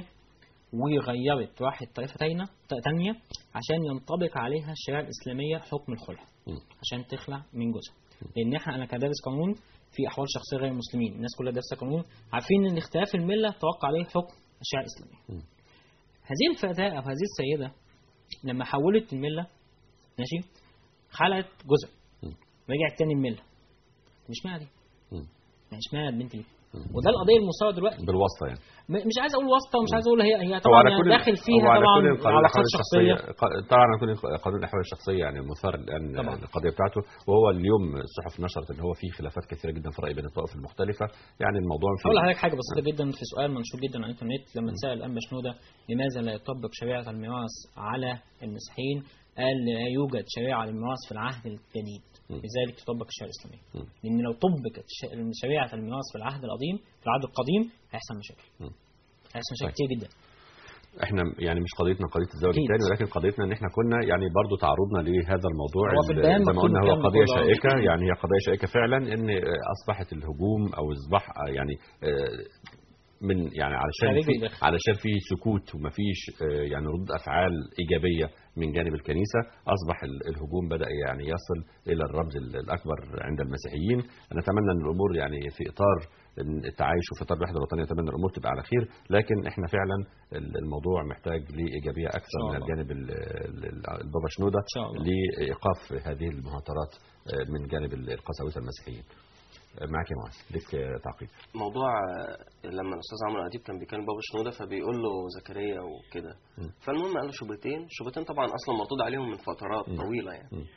وغيرت راحت طائفه تانية تانية عشان ينطبق عليها الشريعه الاسلاميه حكم الخلع مم. عشان تخلع من جوزها لان احنا انا كدارس قانون في احوال شخصيه غير المسلمين الناس كلها دارسه قانون عارفين ان اختلاف المله توقع عليه حكم الشريعه الاسلاميه مم. هذه الفتاه او هذه السيده لما حولت المله ماشي خلعت جوزها مم. رجعت تاني المله مش معنى دي مم. يعني اشمعنى البنت دي وده القضيه المثاره دلوقتي بالواسطه يعني م- مش عايز اقول واسطه ومش عايز اقول هي هي هو طبعا على يعني كل داخل فيها هو على طبعا كل قانون علاقات الأحوال شخصيه ق- طبعا على كل قانون الاحوال الشخصيه يعني مثار الان طبعا. القضيه بتاعته وهو اليوم الصحف نشرت ان هو في خلافات كثيره جدا في الراي بين الطوائف المختلفه يعني الموضوع في هقول لحضرتك حاجه بسيطه جدا في سؤال منشور جدا على الانترنت لما اتسال انبا شنوده لماذا لا يطبق شريعه الميراث على المسيحيين قال لا يوجد شريعه للميراث في العهد الجديد مم. لذلك تطبق الشريعه الاسلاميه مم. لان لو طبقت ش- شريعه الميراث في العهد القديم في العهد القديم هيحصل مشاكل مم. هيحصل مشاكل طيب. كتير جدا احنا يعني مش قضيتنا قضيه الزواج أكيد. الثاني ولكن قضيتنا ان احنا كنا يعني برضو تعرضنا لهذا الموضوع هو في ال- البيان زي ما مكتوب قلنا هو الكلام ده قضيه كله. شائكه يعني هي قضيه شائكه فعلا ان اصبحت الهجوم او اصبح يعني آه، من يعني علشان خارجي في وداخلي. علشان في سكوت ومفيش آه، يعني ردود افعال ايجابيه من جانب الكنيسه اصبح ال- الهجوم بدا يعني يصل الى الرمز ال- الاكبر عند المسيحيين نتمنى ان الامور يعني في اطار التعايش وفي اطار الوحده الوطنيه نتمنى الامور تبقى على خير لكن احنا فعلا ال- الموضوع محتاج لايجابيه اكثر شاء من الله. الجانب ال- ال- البابا شنوده إن شاء الله. لايقاف هذه المهاترات آه، من جانب القساوسه المسيحيين آه، معك يا معاذ لك آه، تعقيب موضوع آه، لما الاستاذ عمرو اديب كان بيكلم بابا شنوده فبيقول له زكريا وكده م. فالمهم قال له شبهتين شبهتين طبعا اصلا مردود عليهم من فترات م. طويله يعني م.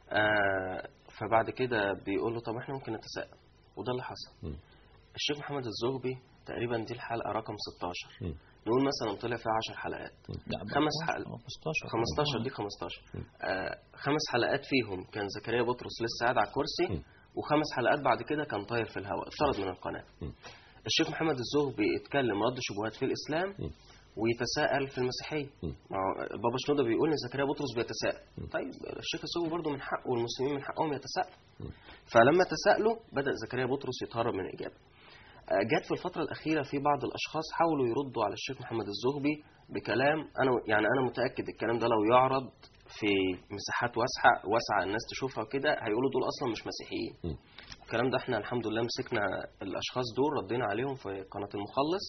آه فبعد كده بيقول له طب احنا ممكن نتساءل وده اللي حصل م. الشيخ محمد الزغبي تقريبا دي الحلقه رقم 16 م. نقول مثلا طلع فيها 10 حلقات لا خمس حلقات 15 15 دي 15 آه خمس حلقات فيهم كان زكريا بطرس لسه قاعد على الكرسي م. وخمس حلقات بعد كده كان طاير في الهواء اتطرد من القناه م. الشيخ محمد الزهبي اتكلم رد شبهات في الاسلام م. ويتساءل في المسيحيه م. ما هو بابا شنوده بيقول ان زكريا بطرس بيتساءل طيب الشيخ الزهبي برضه من حقه والمسلمين من حقهم يتساءلوا فلما تساءلوا بدا زكريا بطرس يتهرب من الاجابه آه، جت في الفترة الأخيرة في بعض الأشخاص حاولوا يردوا على الشيخ محمد الزهبي بكلام أنا يعني أنا متأكد الكلام ده لو يعرض في مساحات واسعة واسعة الناس تشوفها كده هيقولوا دول أصلا مش مسيحيين. م. الكلام ده احنا الحمد لله مسكنا الأشخاص دول ردينا عليهم في قناة المخلص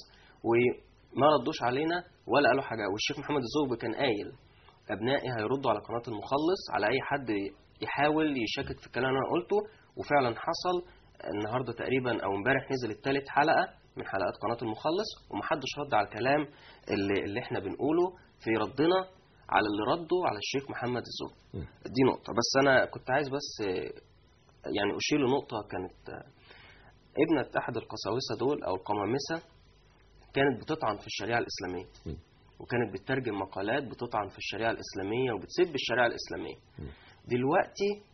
وما ردوش علينا ولا قالوا حاجة والشيخ محمد الزهبي كان قايل أبنائي هيردوا على قناة المخلص على أي حد يحاول يشكك في الكلام اللي أنا قلته وفعلا حصل النهارده تقريبا او امبارح نزلت ثالث حلقه من حلقات قناه المخلص ومحدش رد على الكلام اللي, اللي احنا بنقوله في ردنا على اللي ردوا على الشيخ محمد الزهري دي نقطه بس انا كنت عايز بس آه، يعني اشير لنقطه كانت آه، ابنه احد القساوسه دول او القمامسه كانت بتطعن في الشريعه الاسلاميه م. وكانت بتترجم مقالات بتطعن في الشريعه الاسلاميه وبتسب الشريعه الاسلاميه دلوقتي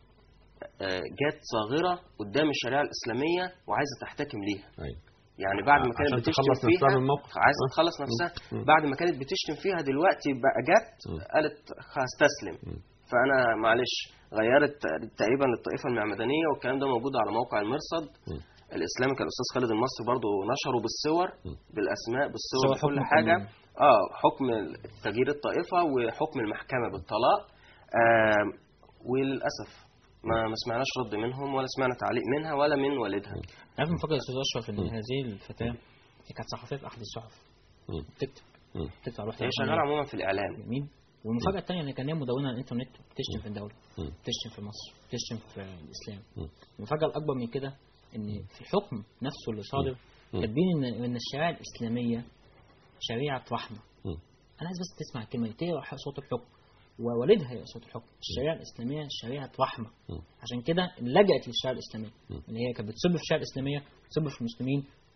آه، جت صاغره قدام الشريعه الاسلاميه وعايزه تحتكم ليها أيوة. يعني بعد ما كانت عشان بتشتم تخلص نفسها فيها من الموقف. عايزه آه. تخلص نفسها مم. بعد ما كانت بتشتم فيها دلوقتي بقى جت مم. قالت هستسلم مم. فانا معلش غيرت تقريبا الطائفه المعمدانيه والكلام ده موجود على موقع المرصد مم. الاسلامي كان الاستاذ خالد المصري برضو نشره بالصور مم. بالاسماء بالصور صور بكل حكم حاجه كمان. اه حكم تغيير الطائفه وحكم المحكمه بالطلاق آه وللاسف ما ما سمعناش رد منهم ولا سمعنا تعليق منها ولا من والدها عارف مفكر يا استاذ اشرف ان هذه الفتاه هي كانت صحفيه في احد الصحف مم. بتكتب مم. بتكتب على هي الوحده شغاله عموما في الاعلام جميل والمفاجاه الثانيه ان كان هي مدونه على الانترنت بتشتم في الدوله مم. بتشتم في مصر بتشتم في الاسلام مم. المفاجاه الاكبر من كده ان في الحكم نفسه اللي صادر مم. كاتبين ان ان الشريعه الاسلاميه شريعه رحمه مم. انا عايز بس تسمع الكلمه دي تقرا صوت الحكم ووالدها يقرا صوت الحكم الشريعه الاسلاميه شريعه رحمه مم. عشان كده لجأت للشريعه الاسلاميه مم. اللي هي كانت بتسب في الشريعه الاسلاميه بتسب في المسلمين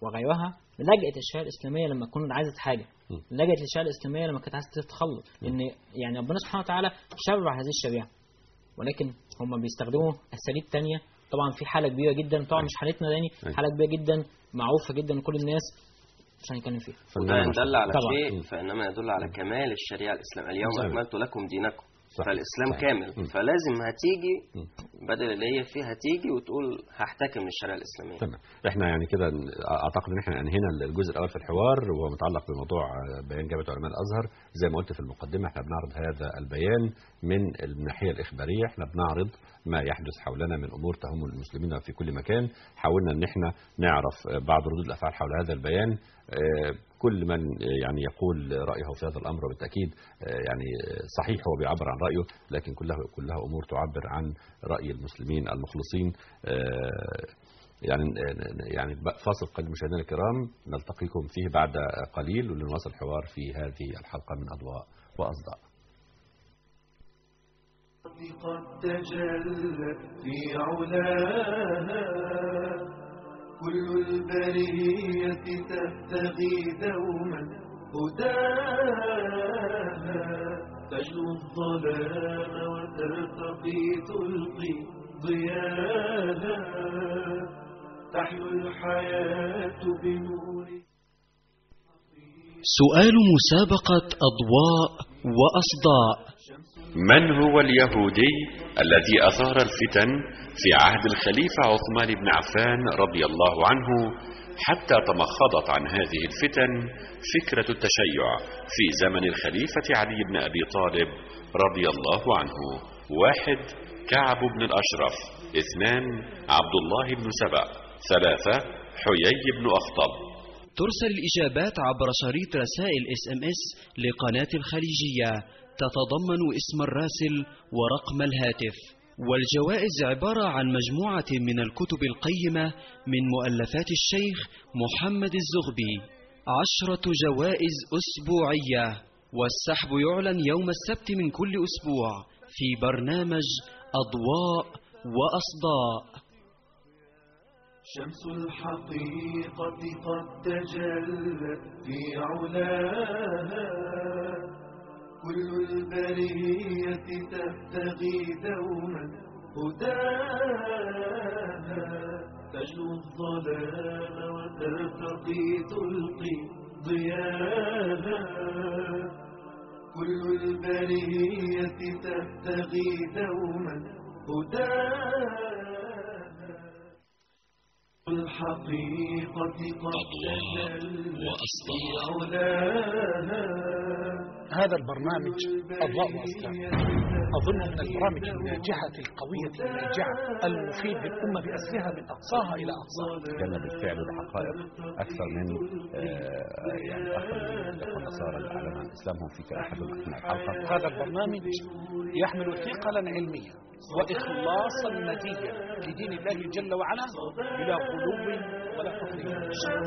وغيرها لجأت الشريعة الإسلامية لما تكون عايزة حاجة لجأت للشريعة الإسلامية لما كانت عايزة تتخلص لأن يعني ربنا سبحانه وتعالى شرع هذه الشريعة ولكن هم بيستخدموا أساليب تانية طبعا في حالة كبيرة جدا طبعا مش حالتنا تاني أيوة. حالة كبيرة جدا معروفة جدا لكل الناس مش هنتكلم فيها وده إن دل على طبعا. شيء فإنما يدل على كمال الشريعة الإسلامية اليوم صحيح. أكملت لكم دينكم صحيح. فالإسلام صحيح. كامل مم. فلازم هتيجي مم. بدل اللي هي فيه هتيجي وتقول هحتكم للشريعة الإسلامية تمام احنا يعني كده اعتقد ان احنا انهينا الجزء الاول في الحوار وهو متعلق بموضوع بيان جامعه علماء الازهر زي ما قلت في المقدمه احنا بنعرض هذا البيان من الناحيه الاخباريه احنا بنعرض ما يحدث حولنا من امور تهم المسلمين في كل مكان حاولنا ان احنا نعرف بعض ردود الافعال حول هذا البيان آه، كل من يعني يقول رايه في هذا الامر بالتاكيد آه، يعني صحيح هو بيعبر عن رايه لكن كلها كلها امور تعبر عن راي المسلمين المخلصين آه، يعني يعني فاصل قليل مشاهدينا الكرام نلتقيكم فيه بعد قليل ولنواصل الحوار في هذه الحلقه من اضواء واصداء قد تجلت في علاها كل البرية تبتغي دوما هداها تجلو الظلام وترتقي تلقي ضياها تحيو الحياة بنور سؤال مسابقة أضواء وأصداء من هو اليهودي الذي أثار الفتن في عهد الخليفة عثمان بن عفان رضي الله عنه حتى تمخضت عن هذه الفتن فكرة التشيع في زمن الخليفة علي بن أبي طالب رضي الله عنه واحد كعب بن الأشرف اثنان عبد الله بن سبأ ثلاثة حيي بن أخطب ترسل الإجابات عبر شريط رسائل اس ام اس لقناة الخليجية تتضمن اسم الراسل ورقم الهاتف والجوائز عبارة عن مجموعة من الكتب القيمة من مؤلفات الشيخ محمد الزغبي عشرة جوائز أسبوعية والسحب يعلن يوم السبت من كل أسبوع في برنامج أضواء وأصداء شمس الحقيقة قد تجلت في علاها كل البرية تبتغي دوما هداها تجلو الظلام وترتقي تلقي ضياها كل البرية تبتغي دوما هداها الحقيقة قد أضواء وأصداء علاها هذا البرنامج أضواء وأصداء أظن من البرامج الناجحة القوية الناجعة المفيد للأمة بأسرها من أقصاها إلى أقصاها كان بالفعل بحقائق اكثر من آه، يعني اخ من الاخوه النصارى اللي اعلنوا عن اسلامهم في احد اثناء الحلقه هذا البرنامج يحمل ثقلا علميا وإخلاصا نديا لدين الله جل وعلا بلا غلو ولا تقليد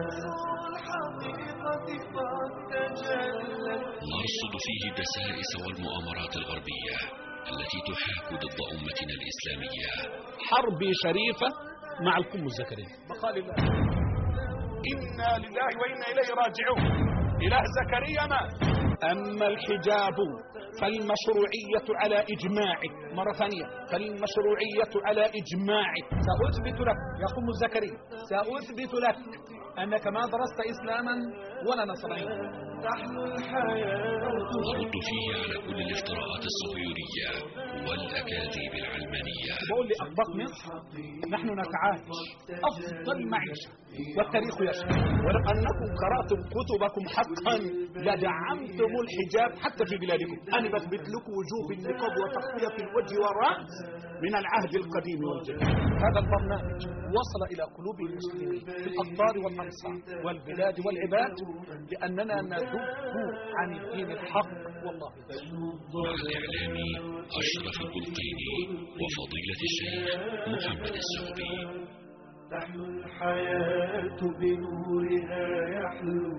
نرصد فيه الدسائس والمؤامرات الغربية التي تحاك ضد أمتنا الإسلامية حرب شريفة مع القم الزكريا بقال الله إنا لله وإنا إليه راجعون إله زكريا مات أما الحجاب فالمشروعية على إجماعك مرة ثانية فالمشروعية على إجماعك سأثبت لك يا قم زكريا سأثبت لك أنك ما درست إسلاما ولا نصرانيا تحلو الحياة نرد فيه على كل الافتراءات الصهيونية والأكاذيب العلمانية بقول لأطباق مصر نحن نتعايش أفضل معيشة والتاريخ يشهد ولو أنكم قرأتم كتبكم حقا لدعمتم الحجاب حتى في بلادكم أنا بثبت لكم وجوب النقاب وتغطية الوجه والرأس من العهد القديم والجديد هذا البرنامج وصل إلى قلوب المسلمين في الأقطار والأمصار والبلاد والعباد لأننا نذب عن الدين الحق والله مع الإعلامي أشرف البلقيني وفضيلة الشيخ محمد الزغبي تحلو الحياة بنورها يحلو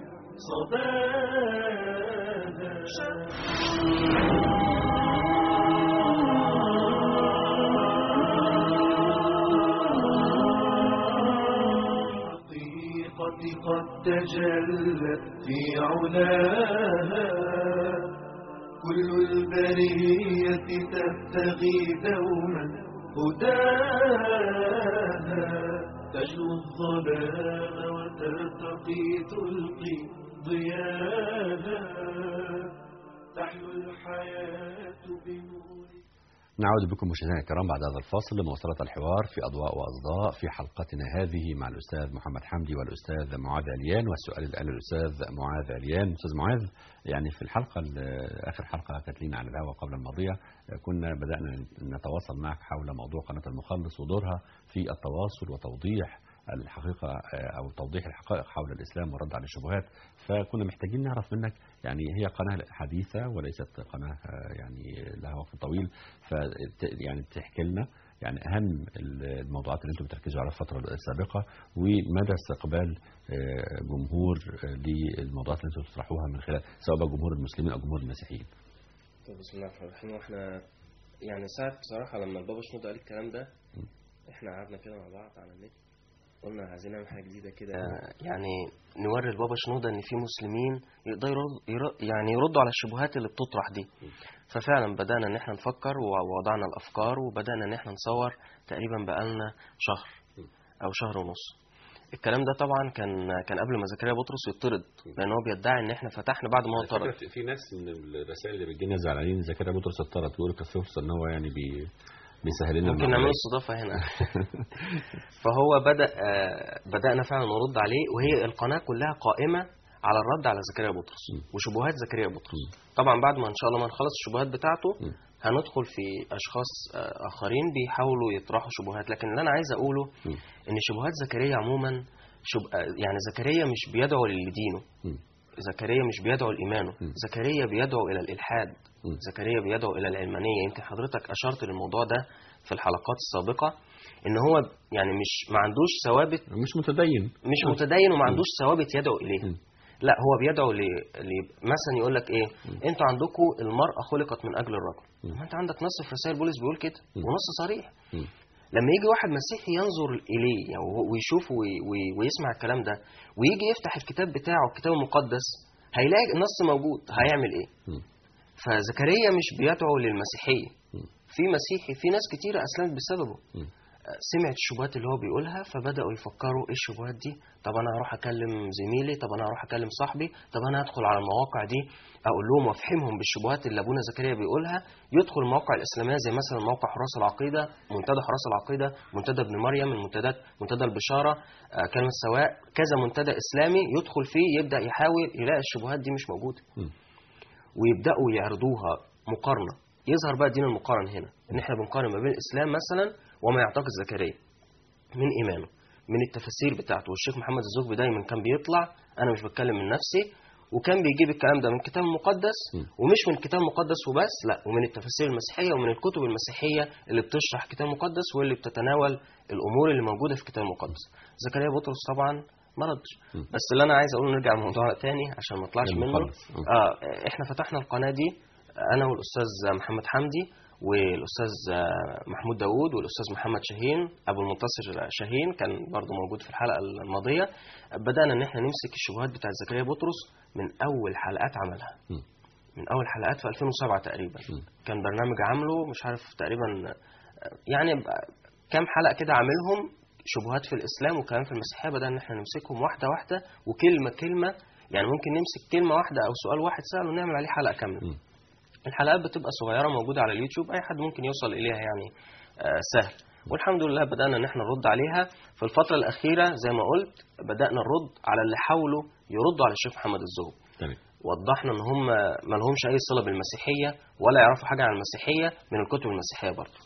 صداها الحقيقة قد تجلت في علاها كل البرية تبتغي دوما هداها تجلو الظلام وترتقي تلقي ضياها تحلو الحياة بنور نعود بكم مشاهدينا الكرام بعد هذا الفاصل لمواصلة الحوار في أضواء وأصداء في حلقتنا هذه مع الأستاذ محمد حمدي والأستاذ معاذ عليان والسؤال الآن للأستاذ معاذ عليان أستاذ معاذ يعني في الحلقة ال- آخر حلقة كانت لنا على الهواء قبل الماضية كنا بدأنا نتواصل معك حول موضوع قناة المخلص ودورها في التواصل وتوضيح الحقيقة أو توضيح الحقائق حول الإسلام والرد على الشبهات فكنا محتاجين نعرف منك يعني هي قناة حديثة وليست قناة يعني لها وقت طويل ف يعني تحكي لنا يعني أهم الموضوعات اللي أنتم بتركزوا عليها الفترة السابقة ومدى استقبال آه، جمهور آه، للموضوعات اللي أنتم بتطرحوها من خلال سواء بقى جمهور المسلمين أو جمهور المسيحيين. طيب بسم الله الرحمن الرحيم واحنا يعني ساعة بصراحة لما البابا شنودة قال الكلام ده احنا قعدنا كده مع بعض على النت قلنا عايزين نعمل حاجة جديدة كده يعني نوري البابا شنودة ان في مسلمين يقدروا يرد- ير- يعني يردوا على الشبهات اللي بتطرح دي ففعلا بدأنا ان احنا نفكر ووضعنا الافكار وبدأنا ان احنا نصور تقريبا بقالنا شهر او شهر ونص الكلام ده طبعا كان كان قبل ما زكريا بطرس يطرد لان هو بيدعي ان احنا فتحنا بعد ما هو طرد في ناس من الرسائل اللي بتجينا زعلانين زكريا بطرس اضطرت بيقولوا كان في فرصة إن هو يعني بي بيسهل لنا ممكن الموضوع. نعمل استضافة هنا فهو بدأ آه، بدأنا فعلا نرد عليه وهي القناة كلها قائمة على الرد على زكريا بطرس وشبهات زكريا بطرس طبعا بعد ما ان شاء الله ما نخلص الشبهات بتاعته هندخل في اشخاص آه، اخرين بيحاولوا يطرحوا شبهات لكن اللي انا عايز اقوله ان شبهات زكريا عموما شب... آه، يعني زكريا مش بيدعو لدينه زكريا مش بيدعو لإيمانه زكريا بيدعو إلى الإلحاد زكريا بيدعو إلى العلمانية يمكن حضرتك أشرت للموضوع ده في الحلقات السابقة إن هو يعني مش ما عندوش ثوابت مش متدين مش متدين وما عندوش ثوابت يدعو إليها لا هو بيدعو ل... ل... مثلا يقول لك ايه انتوا عندكم المرأة خلقت من اجل الرجل ما انت عندك نص في رسائل بولس بيقول كده ونص صريح لما يجي واحد مسيحي ينظر اليه يعني وهو- ويشوف وي- وي- ويسمع الكلام ده ويجي يفتح الكتاب بتاعه الكتاب المقدس هيلاقي النص موجود هيعمل ايه فزكريا مش بيدعو للمسيحيه في مسيحي في ناس كتيره اسلمت بسببه سمعت الشبهات اللي هو بيقولها فبداوا يفكروا ايه الشبهات دي طب انا هروح اكلم زميلي طب انا هروح اكلم صاحبي طب انا هدخل على المواقع دي اقول لهم وافهمهم بالشبهات اللي ابونا زكريا بيقولها يدخل المواقع الاسلاميه زي مثلا موقع حراس العقيده منتدى حراس العقيده منتدى ابن مريم المنتدى منتدى البشاره آه، كلمه سواء كذا منتدى اسلامي يدخل فيه يبدا يحاول يلاقي الشبهات دي مش موجوده ويبداوا يعرضوها مقارنه يظهر بقى دين المقارنه هنا ان احنا بنقارن ما بين الاسلام مثلا وما يعتقد زكريا من ايمانه من التفاسير بتاعته والشيخ محمد الزغبي دايما كان بيطلع انا مش بتكلم من نفسي وكان بيجيب الكلام ده من الكتاب المقدس ومش من الكتاب المقدس وبس لا ومن التفاسير المسيحيه ومن الكتب المسيحيه اللي بتشرح الكتاب المقدس واللي بتتناول الامور اللي موجوده في الكتاب المقدس زكريا بطرس طبعا ما ردش بس اللي انا عايز اقوله نرجع لموضوع تاني عشان ما اطلعش منه المخلص. اه احنا فتحنا القناه دي انا والاستاذ محمد حمدي والاستاذ محمود داوود والاستاذ محمد شاهين ابو المنتصر شاهين كان برضو موجود في الحلقه الماضيه بدانا ان احنا نمسك الشبهات بتاعت زكريا بطرس من اول حلقات عملها من اول حلقات في 2007 تقريبا كان برنامج عامله مش عارف تقريبا يعني كام حلقه كده عاملهم شبهات في الاسلام وكلام في المسيحيه بدانا ان احنا نمسكهم واحده واحده وكلمه كلمه يعني ممكن نمسك كلمه واحده او سؤال واحد سهل ونعمل عليه حلقه كامله الحلقات بتبقى صغيره موجوده على اليوتيوب اي حد ممكن يوصل اليها يعني آه سهل والحمد لله بدانا ان احنا نرد عليها في الفتره الاخيره زي ما قلت بدانا نرد على اللي حاولوا يردوا على الشيخ محمد الزهري تمام وضحنا ان هم ما لهمش اي صله بالمسيحيه ولا يعرفوا حاجه عن المسيحيه من الكتب المسيحيه برضه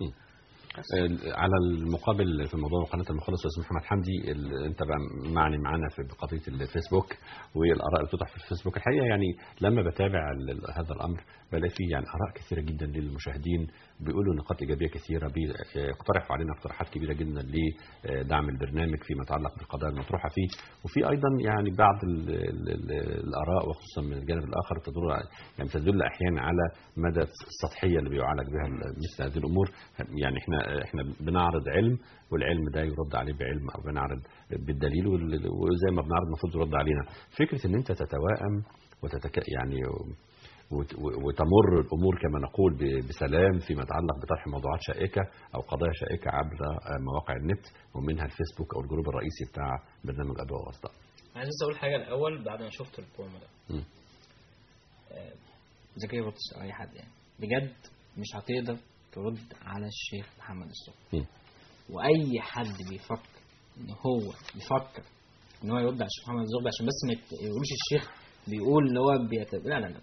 آه، على المقابل في موضوع قناه المخلص استاذ محمد حمدي ال- انت بقى معني معانا في قضيه الفيسبوك والاراء اللي بتطرح في الفيسبوك الحقيقه يعني لما بتابع ال- هذا الامر بلاقي فيه يعني اراء كثيره جدا للمشاهدين بيقولوا نقاط ايجابيه كثيره بيقترحوا علينا اقتراحات كبيره جدا لدعم البرنامج فيما يتعلق بالقضايا المطروحه فيه وفي ايضا يعني بعض ال ال ال الاراء وخصوصا من الجانب الاخر تدل يعني تدل احيانا على مدى السطحيه اللي بيعالج بها مثل هذه الامور يعني احنا احنا احنا بنعرض علم والعلم ده يرد عليه بعلم او بنعرض بالدليل وال- وزي ما بنعرض المفروض يرد علينا فكره ان انت تتوائم وتتك يعني وت- وتمر الامور كما نقول ب- بسلام فيما يتعلق بطرح موضوعات شائكه او قضايا شائكه عبر آه، مواقع النت ومنها الفيسبوك او الجروب الرئيسي بتاع برنامج اضواء واصداء عايز بس اقول حاجه الاول بعد ما شفت البرومو ده مم. آه، زكريا بطرس او اي حد يعني بجد مش هتقدر ترد على الشيخ محمد الصبحي مم. واي حد بيفكر ان هو بيفكر ان هو يرد على الشيخ محمد الزغبي عشان بس ما يت- يقولش الشيخ بيقول ان هو بيت... لا لا لا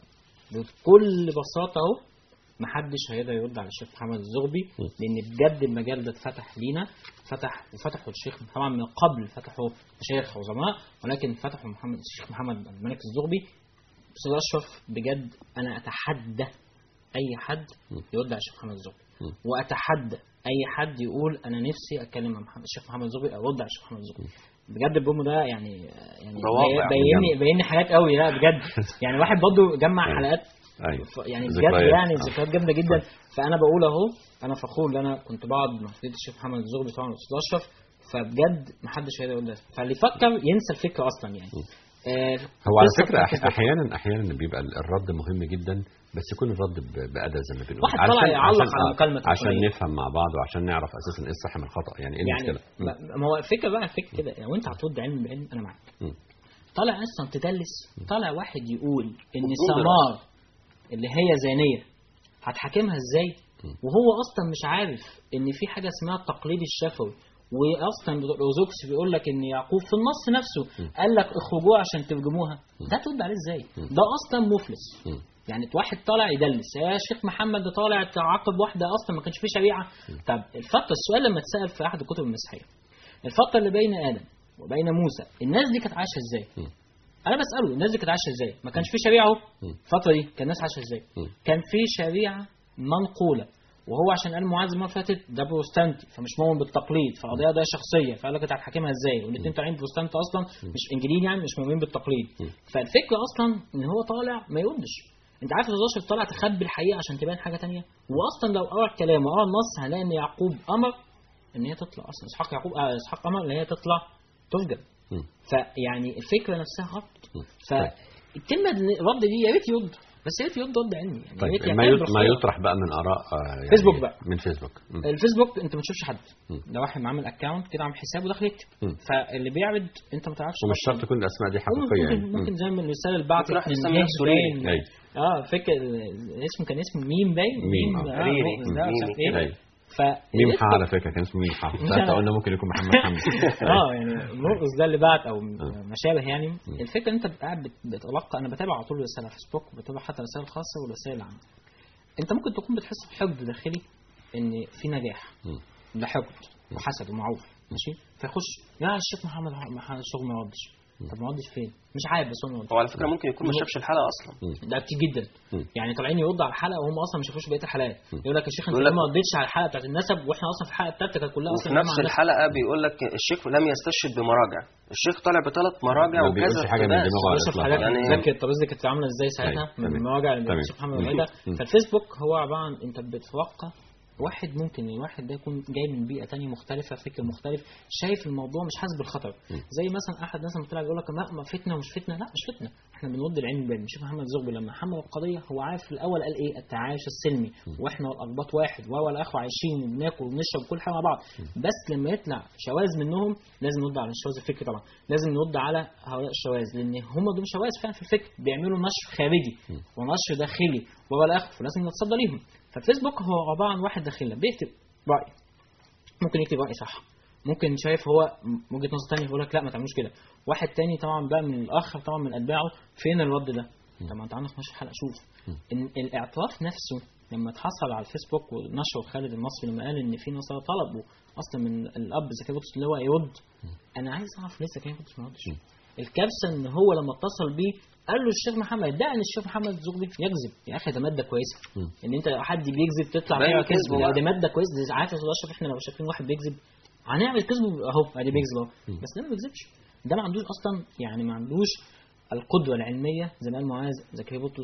بكل بساطه اهو محدش هيقدر يرد على الشيخ محمد الزغبي لان بجد المجال ده اتفتح لينا فتح وفتحوا الشيخ طبعا من قبل فتحوا مشايخ عظماء ولكن فتحوا محمد الشيخ محمد الملك الزغبي استاذ اشرف بجد انا اتحدى اي حد يرد على الشيخ محمد الزغبي واتحدى اي حد يقول انا نفسي اتكلم مع محمد الشيخ محمد الزغبي او ارد على الشيخ محمد الزغبي بجد البوم ده يعني يعني ده واقع بيني بيني حاجات قوي لا بجد يعني واحد برضه جمع حلقات ايوه ف- يعني بجد ذكريات. يعني آه. ذكريات جامده جدا فانا بقول اهو انا فخور ان انا كنت بقعد مع فضيله الشيخ محمد الزغبي طبعا والاستاذ اشرف فبجد محدش هيقدر يقول ده فاللي يفكر ينسى الفكره اصلا يعني آه هو على قصة فكره بتاعت أح- احيانا احيانا بيبقى الرد مهم جدا بس يكون الرد ب- بادب زي ما بنقول واحد طلع يعلق عشان- على آه، مكالمة عشان تليفونية. نفهم مع بعض وعشان نعرف اساسا ايه الصح من الخطا يعني ايه يعني المشكله مم. ما ما هو الفكره بقى الفكره كده لو انت هترد علم بعلم انا معاك مم. طالع اصلا تدلس طالع واحد يقول ان مفروض سمار اللي هي زانيه هتحاكمها ازاي وهو اصلا مش عارف ان في حاجه اسمها التقليد الشفوي واصلا الاوزوكس بيقول لك ان يعقوب في النص نفسه قال لك اخرجوها عشان ترجموها ده ترد عليه ازاي ده اصلا مفلس مم. يعني واحد طالع يدلس يا شيخ محمد ده طالع تعاقب واحده اصلا ما كانش فيه شريعه طب الفتره السؤال لما اتسال في احد الكتب المسيحيه الفتره اللي بين ادم وبين موسى الناس دي كانت عايشه ازاي مم. انا بساله الناس دي كانت عايشه ازاي ما كانش في شريعه اهو مم. الفتره دي كان الناس عايشه ازاي مم. كان في شريعه منقوله وهو عشان قال معاذ المره اللي فاتت ده بروستانتي فمش مؤمن بالتقليد فالقضيه ده شخصيه فقال لك انت هتحاكمها ازاي والاثنين طالعين بروستانت اصلا مش انجيليين يعني مش مؤمنين بالتقليد فالفكره اصلا ان هو طالع ما يردش انت عارف الرشد طالع تخبي الحقيقه عشان تبان حاجه تانية واصلا لو قرا الكلام وقرا النص هنلاقي ان يعقوب امر ان هي تطلع اصلا اسحاق يعقوب آه اسحاق امر ان هي تطلع تفجر مم. فيعني الفكره نفسها غلط مم. فالكلمه الرد دي يا ريت يرد بس يا ريت يرد رد علمي يعني يا طيب ريت ما, يعترف يط- ما بالخطأ. يطرح بقى من اراء آه، يعني فيسبوك بقى. من فيسبوك مم. الفيسبوك انت ما تشوفش حد مم. ده واحد عامل اكونت كده عامل حساب وداخل يكتب مم. فاللي بيعرض انت ما تعرفش ومش أصلاً. شرط تكون الاسماء دي ممكن حقيقيه يعني ممكن, ممكن مم. زي ما الرساله اللي بعتت ممكن واحد من يسمي مين نفسه ريم. باين. أيوة. اه فاكر اسمه كان اسمه ميم باين ميم، آه، آه. ريري. ده مش عارف ميمي. ايه أيوة. ف ميم حا على فكره كان اسمه ميم حا ساعتها قلنا ممكن يكون محمد حمدي اه يعني مرقص ده اللي بعت او ما شابه يعني الفكره انت قاعد بت- بتتلقى انا بتابع على طول رسائل على فيسبوك وبتابع حتى رسائل خاصه ورسائل عامه انت ممكن تكون بتحس بحقد داخلي ان في نجاح مم. ده حقد وحسد ومعروف ماشي فيخش يا الشيخ محمد محمد الشغل ما يردش طب ما يردش فين مش عارف بس هو ما يردش هو على فكره ممكن يكون ما شافش الحلقه اصلا ده كتير جدا مم. يعني طالعين يردوا على الحلقه وهم اصلا ما شافوش بقيه الحلقات يقول لك يا شيخ انت يقول ليه لك- ما ردتش على الحلقه بتاعت النسب واحنا اصلا في الحلقه الثالثه كانت كلها وفي اصلا نفس مع النسب. الحلقه بيقول لك الشيخ لم يستشهد بمراجع الشيخ طالع بثلاث مراجع ما وكذا بيقولش حاجة من اقتباس. دماغه على بص الإطلاق. الحاجات يعني- يعني ذاكر الترابيزه دي كانت عامله ازاي ساعتها أيوة، من تمام. المواجع اللي تمام. الشيخ محمد مم. وعيده مم. فالفيسبوك هو عباره عن انت بتتوقع واحد ممكن الواحد ده يكون جاي من بيئه تانية مختلفه فكر مختلف شايف الموضوع مش حاسس بالخطر زي مثلا احد مثلا طلع بيقول لك لا ما فتنه ومش فتنه لا مش فتنه احنا بنود العلم بالعلم الشيخ محمد زغبي لما حمل القضيه هو عارف في الاول قال ايه التعايش السلمي واحنا والاقباط واحد وهو الاخوه عايشين وبناكل وبنشرب كل حاجه مع بعض بس لما يطلع شواذ منهم لازم نرد على الشواذ الفكري طبعا لازم نرد على هؤلاء الشواذ لان هم دول شواذ فعلا في الفكر بيعملوا نشر خارجي ونشر داخلي وهو الاخر فلازم نتصدى ليهم فالفيسبوك هو عباره عن واحد داخلنا بيكتب راي ممكن يكتب راي صح ممكن شايف هو م- وجهه نظر ثانيه يقول لك لا ما تعملوش كده واحد تاني طبعا بقى من الاخر طبعا من اتباعه فين الرد ده طب ما انت عندك 12 حلقه شوف ان الاعتراف نفسه لما اتحصل على الفيسبوك ونشره خالد المصري لما قال ان في ناس طلبوا اصلا من الاب زكريا قدس اللي هو يرد انا عايز اعرف ليه زكريا قدس ما ردش الكارثه ان هو لما اتصل بيه قال له الشيخ محمد ادعي ان الشيخ محمد الزغبي يكذب يا اخي ده ماده كويسه ان انت لو حد بيكذب تطلع باين فيها كذبه كذب لا بقى. دي ماده كويسه دي عارف يا استاذ اشرف احنا لو شايفين واحد بيكذب هنعمل كذب اهو ادي بيكذب اهو بس ده ما بيكذبش ده ما عندوش اصلا يعني ما عندوش القدوه العلميه زي ما قال معاذ زكريا بطرس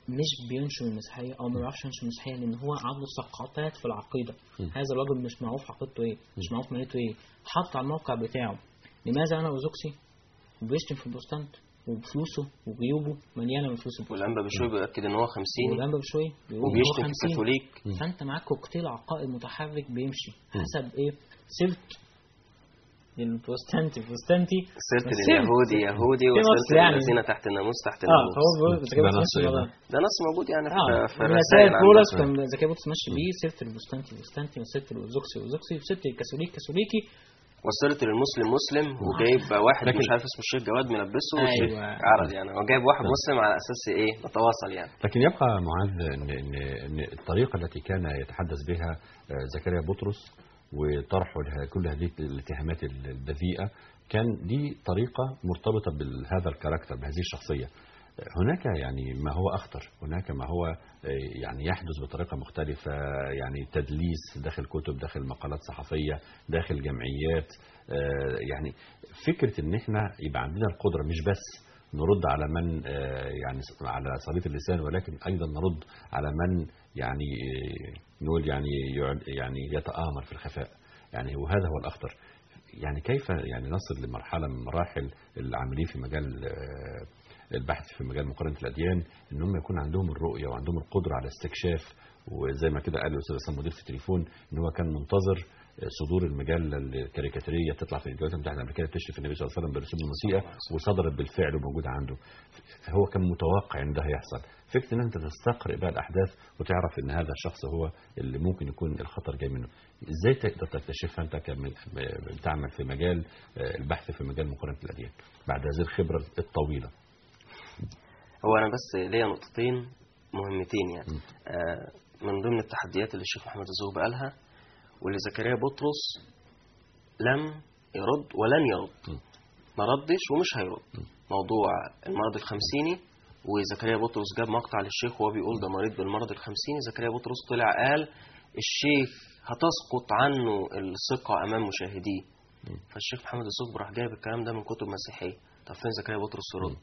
مش بينشر المسيحيه او ما بيعرفش ينشر المسيحيه لان هو عنده ثقافات في العقيده هذا الرجل مش معروف عقيدته ايه مش معروف ملته ايه حط على الموقع بتاعه لماذا انا ارثوذكسي وبيشتم في البروتستانت وفلوسه وجيوبه مليانه من فلوس البروتستانت والانبا بشوي بيأكد ان هو 50 والانبا بشويه بيقول إن هو وبيشتم في 50. الكاثوليك فانت معاك كوكتيل عقائد متحرك بيمشي حسب ايه سيرت للبروتستانتي البروتستانتي سيرة سيرت. اليهودي يهودي في نص وسيرة يعني. الذين تحت الناموس تحت اه الناموس هو بيقول زكاة ده بطرس نص ماشي إيه بالموضوع ده نص موجود يعني اه في- في من الرسائل رسائل بولس عندنا. كان زكاة بطرس ماشي بيه سيرة البروتستانتي البروتستانتي وسيرة الأرثوذكسي الأرثوذكسي وسيرة الكاثوليك كاثوليكي وصلت للمسلم مسلم وجايب واحد لكن- مش عارف اسمه الشيخ جواد ملبسه أيوة. والشيخ عرض يعني هو جايب واحد مسلم على اساس ايه نتواصل يعني لكن يبقى معاذ ان ان ان الطريقه التي كان يتحدث بها آه، زكريا بطرس وطرحه لها كل هذه الاتهامات البذيئه كان دي طريقه مرتبطه بهذا الكاركتر بهذه الشخصيه هناك يعني ما هو اخطر هناك ما هو آه، يعني يحدث بطريقه مختلفه يعني تدليس داخل كتب داخل مقالات صحفيه داخل جمعيات آه، يعني فكره ان احنا يبقى عندنا القدره مش بس نرد على من آه، يعني على صليط اللسان ولكن ايضا نرد على من يعني آه، نقول يعني يع- يعني يتآمر في الخفاء يعني وهذا هو الاخطر يعني كيف يعني نصل لمرحله من مراحل العاملين في مجال آه، البحث في مجال مقارنه الاديان ان هم يكون عندهم الرؤيه وعندهم القدره على استكشاف وزي ما كده قال الاستاذ اسامه مدير في التليفون ان هو كان منتظر صدور المجله الكاريكاتيريه تطلع في الولايات المتحده الامريكيه بتشرف النبي صلى الله عليه وسلم برسوم الموسيقى وصدرت بالفعل وموجوده عنده هو كان متوقع ان ده هيحصل فكره ان انت تستقرئ بقى الاحداث وتعرف ان هذا الشخص هو اللي ممكن يكون الخطر جاي منه ازاي تقدر تكتشفها انت كم- بتعمل في مجال آه، البحث في مجال مقارنه الاديان بعد هذه الخبره الطويله هو انا بس ليا نقطتين مهمتين يعني آه من ضمن التحديات اللي الشيخ محمد الزهبي قالها واللي زكريا بطرس لم يرد ولن يرد ما ردش ومش هيرد موضوع المرض الخمسيني وزكريا بطرس جاب مقطع للشيخ وهو بيقول ده مريض بالمرض الخمسيني زكريا بطرس طلع قال الشيخ هتسقط عنه الثقة أمام مشاهديه فالشيخ محمد الزهبي راح جايب الكلام ده من كتب مسيحية طب فين زكريا بطرس يرد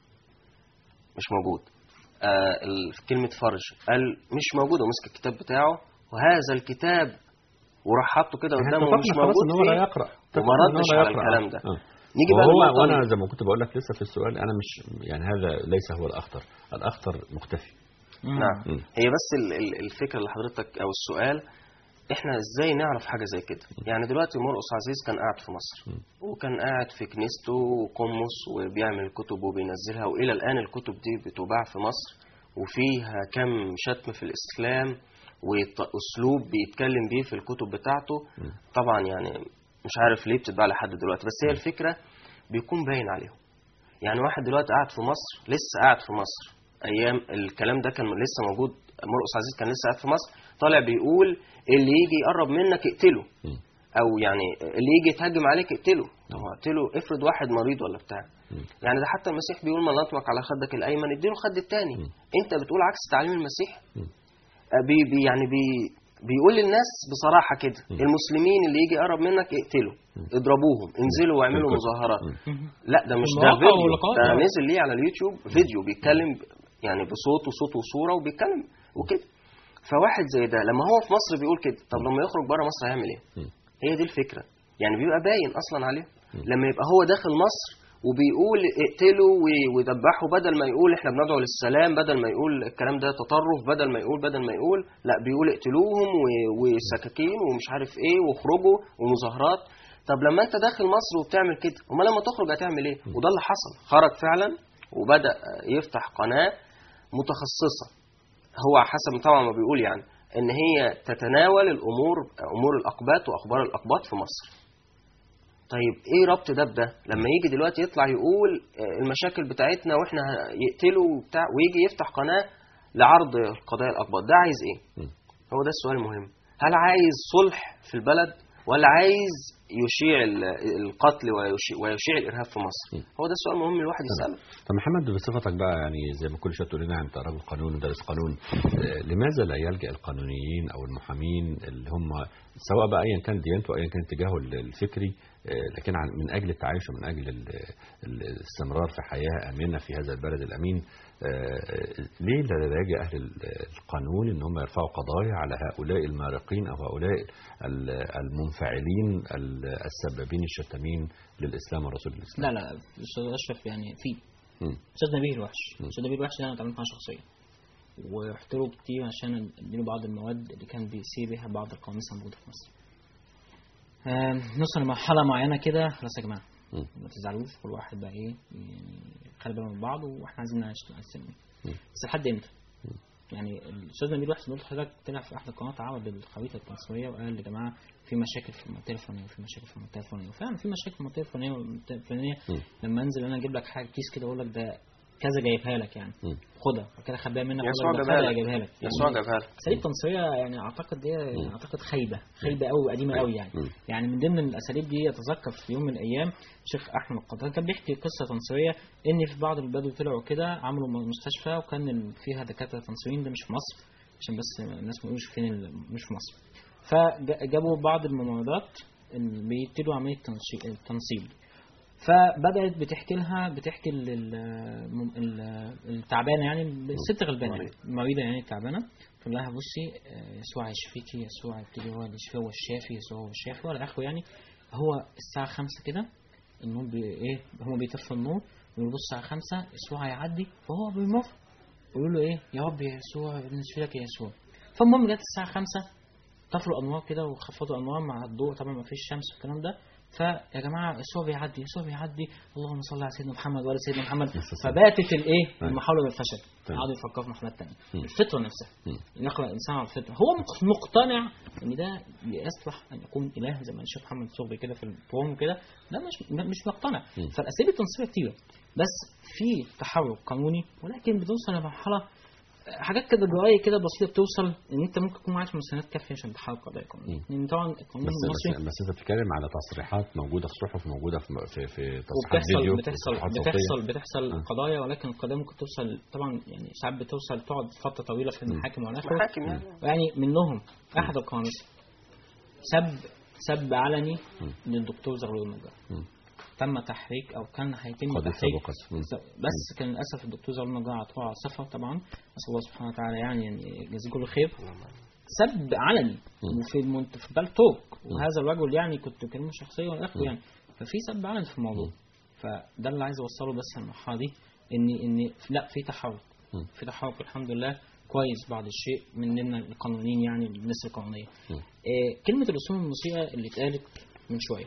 مش موجود آه ال- في كلمة فرج قال مش موجود ومسك الكتاب بتاعه وهذا الكتاب وراح حاطه كده قدامه ومش اتفقنا خلاص موجود ان هو لا فيه يقرا وما اتفقنا إن هو ردش لا على يقرأ. الكلام ده آه. نيجي بقى وهو للنقطة وانا ال- زي ما كنت بقول لك لسه في السؤال انا مش يعني هذا ليس هو الاخطر الاخطر مختفي نعم مم. هي بس ال- ال- الفكرة اللي حضرتك أو السؤال إحنا إزاي نعرف حاجة زي كده يعني دلوقتي مرقس عزيز كان قاعد في مصر وكان قاعد في كنيسته وقمص وبيعمل كتب وبينزلها وإلى الآن الكتب دي بتباع في مصر وفيها كم شتم في الإسلام وأسلوب بيتكلم بيه في الكتب بتاعته طبعا يعني مش عارف ليه بتتباع لحد دلوقتي بس هي الفكرة بيكون باين عليهم يعني واحد دلوقتي قاعد في مصر لسه قاعد في مصر ايام الكلام ده كان لسه موجود مرقس عزيز كان لسه قاعد في مصر طالع بيقول اللي يجي يقرب منك اقتله مم. او يعني اللي يجي يتهجم عليك اقتله طب ما اقتله افرض واحد مريض ولا بتاع يعني ده حتى المسيح بيقول من لطمك على خدك الايمن اديله الخد الثاني انت بتقول عكس تعليم المسيح مم. آه، بي بي يعني بي بيقول للناس بصراحة كده المسلمين اللي يجي يقرب منك اقتله اضربوهم انزلوا واعملوا بالكتب. مظاهرات لا ده مش ده المواقع فيديو واللقاءات. ده نزل ليه على اليوتيوب فيديو بيتكلم يعني بصوت وصوت وصورة وبيتكلم وكده فواحد زي ده لما هو في مصر بيقول كده طب لما يخرج بره مصر هيعمل ايه مم. هي دي الفكرة يعني بيبقى باين اصلا عليه لما يبقى هو داخل مصر وبيقول اقتلوا و- وذبحوا بدل ما يقول احنا بندعو للسلام بدل ما يقول الكلام ده تطرف بدل ما يقول بدل ما يقول لا بيقول اقتلوهم و- وسكاكين ومش عارف ايه واخرجوا ومظاهرات طب لما انت داخل مصر وبتعمل كده امال لما تخرج هتعمل ايه وده اللي حصل خرج فعلا وبدا يفتح قناه متخصصه هو حسب طبعا ما بيقول يعني ان هي تتناول الامور امور الاقباط واخبار الاقباط في مصر طيب ايه ربط ده بده لما يجي دلوقتي يطلع يقول آه، المشاكل بتاعتنا واحنا ه- يقتلوا وبتاع ويجي يفتح قناه لعرض قضايا الاقباط ده عايز ايه مم. هو ده السؤال المهم هل عايز صلح في البلد ولا عايز يشيع ال- القتل ويشيع, ويشيع الارهاب في مصر هو ده السؤال المهم الواحد يساله طب محمد بصفتك بقى يعني زي ما كل شويه تقول لنا انت راجل قانون ودارس قانون آه، لماذا لا يلجا القانونيين او المحامين اللي هم سواء بقى ايا كان ديانته او ايا كان اتجاهه ال- الفكري آه، لكن عن- من اجل التعايش ومن اجل ال- ال- الاستمرار في حياه امنه في هذا البلد الامين آه، ليه لا يلجا اهل ال- القانون ان هم يرفعوا قضايا على هؤلاء المارقين او هؤلاء ال- المنفعلين ال- السبابين الشتامين للاسلام ورسول الاسلام لا لا استاذ اشرف يعني في مم. استاذ نبيل الوحش استاذ نبيل الوحش ده انا اتعاملت معاه شخصيا ورحت له كتير عشان اديله بعض المواد اللي كان بيسير بيها بعض القواميس الموجوده في مصر آم، نوصل لمرحله معينه كده خلاص يا جماعه مم. ما تزعلوش كل واحد بقى ايه يعني خلي بالنا من بعض واحنا عايزين نعيش نقسم بس لحد امتى؟ يعني الاستاذ نبيل الوحش قلت لحضرتك طلع في احد القنوات عرض الخريطه التنصيريه وقال يا جماعه في مشاكل في المنطقه الفلانيه وفي مشاكل في المنطقه الفلانيه وفعلا في مشاكل في المنطقه الفلانيه والمنطقه الفلانيه مم. لما انزل انا اجيب لك حاجه كيس كده اقول لك ده كذا جايبها لك يعني مم. خدها بعد كده اخبيها منك يسوع أقول لك ده جابها خدها لك. جايبها لك يسوع يعني جابها لك اساليب تنصيريه يعني اعتقد دي يعني اعتقد خايبه خايبه قوي وقديمه قوي يعني مم. يعني من ضمن الاساليب دي اتذكر في يوم من الايام الشيخ احمد القطان كان بيحكي قصه تنصيريه ان في بعض البدو طلعوا كده عملوا م- مستشفى وكان ال- فيها دكاتره تنصيريين ده مش في مصر عشان بس الناس ما يقولوش فين ال- مش في مصر فجابوا بعض الممرضات اللي بيبتدوا عمليه تنشي- التنصيب فبدات بتحكي لها بتحكي لل- ال- التعبانه يعني الست غلبانه يعني المريضه يعني التعبانه تقول لها بصي آه، يسوع يشفيكي يسوع يبتدي هو اللي يشفي هو الشافي يسوع هو الشافي ولا اخره يعني هو الساعه 5 كده النور بي ايه هم بيطفوا النور ويقولوا الساعه 5 يسوع هيعدي فهو بيمر ويقول له ايه يا رب يا يسوع نشفي لك يا يسوع فالمهم جت الساعه 5 طفلوا انوار كده وخفضوا انوار مع الضوء طبعا ما فيش شمس والكلام ده فيا جماعه يسوع بيعدي يسوع بيعدي اللهم صل على سيدنا محمد وعلى سيدنا محمد فباتت الايه المحاوله بالفشل طيب. قعدوا يفكروا في محاولات تانية مم. الفطره نفسها مم. يخلق الانسان على الفطره هو مق- مقتنع ان ده يصلح ان يكون اله زي ما الشيخ محمد صبري كده في البروم كده ده مش مش مقتنع مم. فالاساليب التنصيريه كتيره بس في تحرك قانوني ولكن بتوصل لمرحله حاجات كده جرايه كده بسيطه بتوصل ان انت ممكن تكون معاك مساندات كافيه عشان تحرك قضايا قانونيه لان طبعا القانون بس المصري بس, بس انت بتتكلم على تصريحات موجوده في صحف موجوده في في, في تصريحات وبتحصل فيديو بتحصل وتصريحات صوتية. بتحصل بتحصل آه. قضايا ولكن القضايا ممكن توصل طبعا يعني ساعات بتوصل تقعد فتره طويله في المحاكم ولا اخره محاكم يعني يعني منهم احد القوانيس سب سب علني للدكتور زغلول النجار مم. تم تحريك او كان هيتم قضية تحريك سابقة. مم. بس كان للاسف الدكتور زغلول النجار عطوه على السفر طبعا نسال الله سبحانه وتعالى يعني يعني يجازيه كل خير سب علني وفي المنت... في بال توك وهذا الرجل يعني كنت بكلمه شخصيا والى اخره يعني ففي سب علني في الموضوع فده اللي عايز اوصله بس المرحله دي ان ان لا في تحرك مم. في تحرك الحمد لله كويس بعض الشيء من ضمن القانونيين يعني الناس القانونيه مم. آه كلمه الرسوم الموسيقى اللي اتقالت من شويه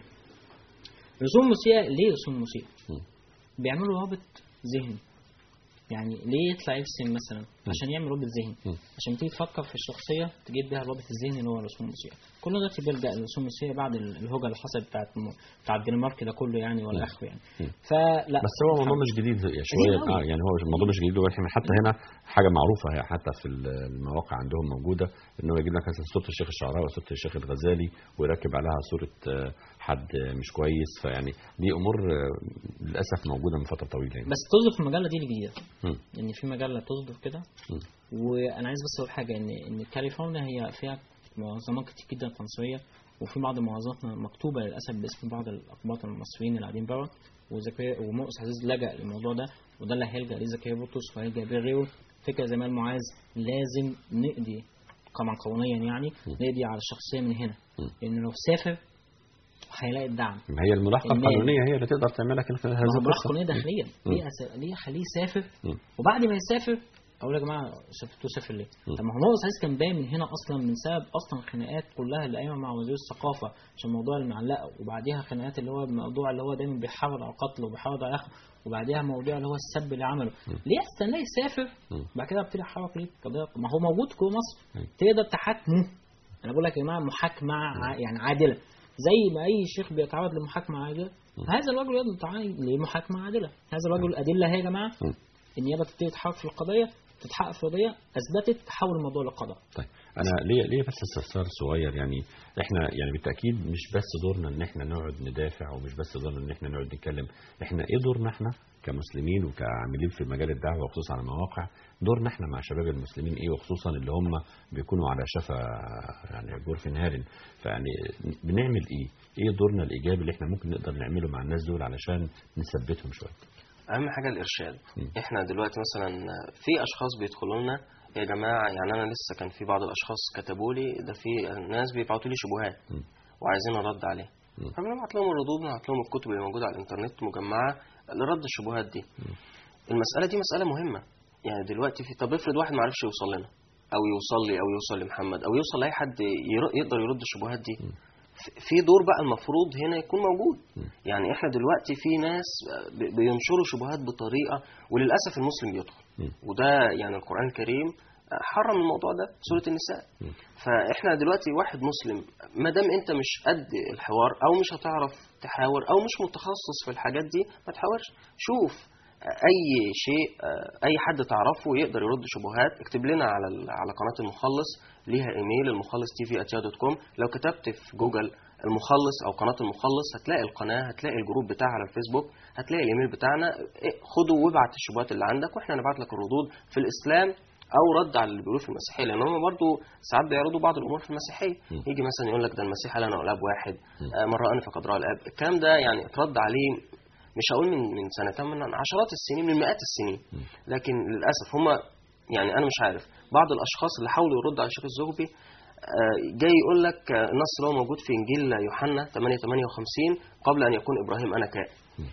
رسوم الموسيقى ليه رسوم الموسيقى مم. بيعملوا رابط ذهني يعني ليه يطلع يرسم مثلا عشان يعمل رابط ذهني مم. عشان تيجي تفكر في الشخصيه تجيب بيها الرابط الذهني اللي هو رسوم الموسيقى كل ده بيلجا للرسوم الموسيقى بعد ال- الهوجه اللي حصلت بتاعت م- بتاع الدنمارك ده كله يعني ولا اخره يعني مم. فلا بس هو الموضوع مش جديد يا شويه قديم أوي. اه يعني هو الموضوع مش جديد ولكن حتى هنا حاجه معروفه هي حتى في المواقع عندهم موجوده ان هو يجيب لك مثلا صوره الشيخ الشعراوي وصوره الشيخ الغزالي ويركب عليها صوره آه، حد آه، مش كويس فيعني دي امور آه، للاسف موجوده من فتره طويله يعني بس تصدر في المجله دي الجديده مم. ان في مجله تصدر كده مم. وانا عايز بس اقول حاجه ان ان كاليفورنيا هي فيها منظمات كتير جدا تنصيريه وفي بعض المنظمات مكتوبه للاسف باسم بعض الاقباط المصريين اللي قاعدين بره وزكريا ومؤس عزيز لجأ للموضوع ده وده اللي هيلجأ ليه زكريا بطرس وهيلجأ بيه غيره فكره زي ما قال معاذ لازم نقضي كمان قانونيا يعني نقضي على الشخصيه من هنا مم. لان لو سافر هيلاقي الدعم ما هي الملاحقه المال. القانونيه هي اللي تقدر تعمل لك هذه ما هو القصه قانونيه داخليا مم. ليه أس... ليه اخليه يسافر مم. وبعد ما يسافر اقول يا جماعه سافرتوا سافر ليه؟ طب ما هو مؤنس عزيز كان باين من هنا اصلا من سبب اصلا خناقات كلها اللي قايمه مع وزير الثقافه عشان موضوع المعلقه وبعديها خناقات اللي هو الموضوع اللي هو دايما بيحاول على القتل وبيحاول على الاخر وبعديها موضوع اللي هو السب اللي عمله ليه استناه يسافر مم. بعد كده ابتدي احرك ليه قضيه ما هو موجود جوه مصر أيوة. تقدر تحاكمه انا بقول لك يا جماعه محاكمه ع- يعني عادله زي ما اي شيخ بيتعرض لمحاكمه عادله هذا الرجل يقدر يتعرض لمحاكمه عادله هذا الرجل ادله اهي يا جماعه مم. النيابه تبتدي تحرك في القضيه تتحقق في القضيه اثبتت تحول الموضوع لقضاء طيب انا ليه ليه بس استفسار صغير يعني احنا يعني بالتاكيد مش بس دورنا ان احنا نقعد ندافع ومش بس دورنا ان احنا نقعد نتكلم احنا ايه دورنا احنا كمسلمين وكعاملين في مجال الدعوه وخصوصا على المواقع دورنا احنا مع شباب المسلمين ايه وخصوصا اللي هم بيكونوا على شفا يعني جرف نهار فيعني بنعمل ايه؟ ايه دورنا الايجابي اللي احنا ممكن نقدر نعمله مع الناس دول علشان نثبتهم شويه؟ اهم حاجه الارشاد م. احنا دلوقتي مثلا في اشخاص بيدخلوا لنا يا جماعه يعني انا لسه كان في بعض الاشخاص كتبوا لي ده في ناس بيبعتوا لي شبهات م. وعايزين نرد عليها م. فبنبعت لهم الردود بنبعت لهم الكتب اللي موجوده على الانترنت مجمعه لرد الشبهات دي المساله دي مساله مهمه يعني دلوقتي في طب افرض واحد ما عرفش يوصل لنا او يوصل لي او يوصل لمحمد او يوصل لاي حد ير- يقدر يرد الشبهات دي في دور بقى المفروض هنا يكون موجود يعني احنا دلوقتي في ناس ب- بينشروا شبهات بطريقه وللاسف المسلم بيدخل م. وده يعني القران الكريم حرم الموضوع ده في سوره النساء فاحنا دلوقتي واحد مسلم ما دام انت مش قد الحوار او مش هتعرف تحاور او مش متخصص في الحاجات دي ما تحاورش شوف اي شيء اي حد تعرفه يقدر يرد شبهات اكتب لنا على ال- على قناه المخلص ليها ايميل المخلص تي في دوت كوم لو كتبت في جوجل المخلص او قناه المخلص هتلاقي القناه هتلاقي الجروب بتاعها على الفيسبوك هتلاقي الايميل بتاعنا إيه، خده وابعت الشبهات اللي عندك واحنا نبعت لك الردود في الاسلام او رد على اللي بيقولوه في المسيحيه لان هم برضه ساعات بيعرضوا بعض الامور في المسيحيه يجي مثلا يقول لك ده المسيح قال انا الاب واحد آه، من رآني فقد راى الاب الكلام ده يعني اترد عليه مش هقول من من سنتين من عشرات السنين من مئات السنين لكن للاسف هم يعني انا مش عارف بعض الاشخاص اللي حاولوا يردوا على الشيخ الزغبي آه، جاي يقول لك آه، النص اللي هو موجود في انجيل يوحنا 8 58 قبل ان يكون ابراهيم انا كائن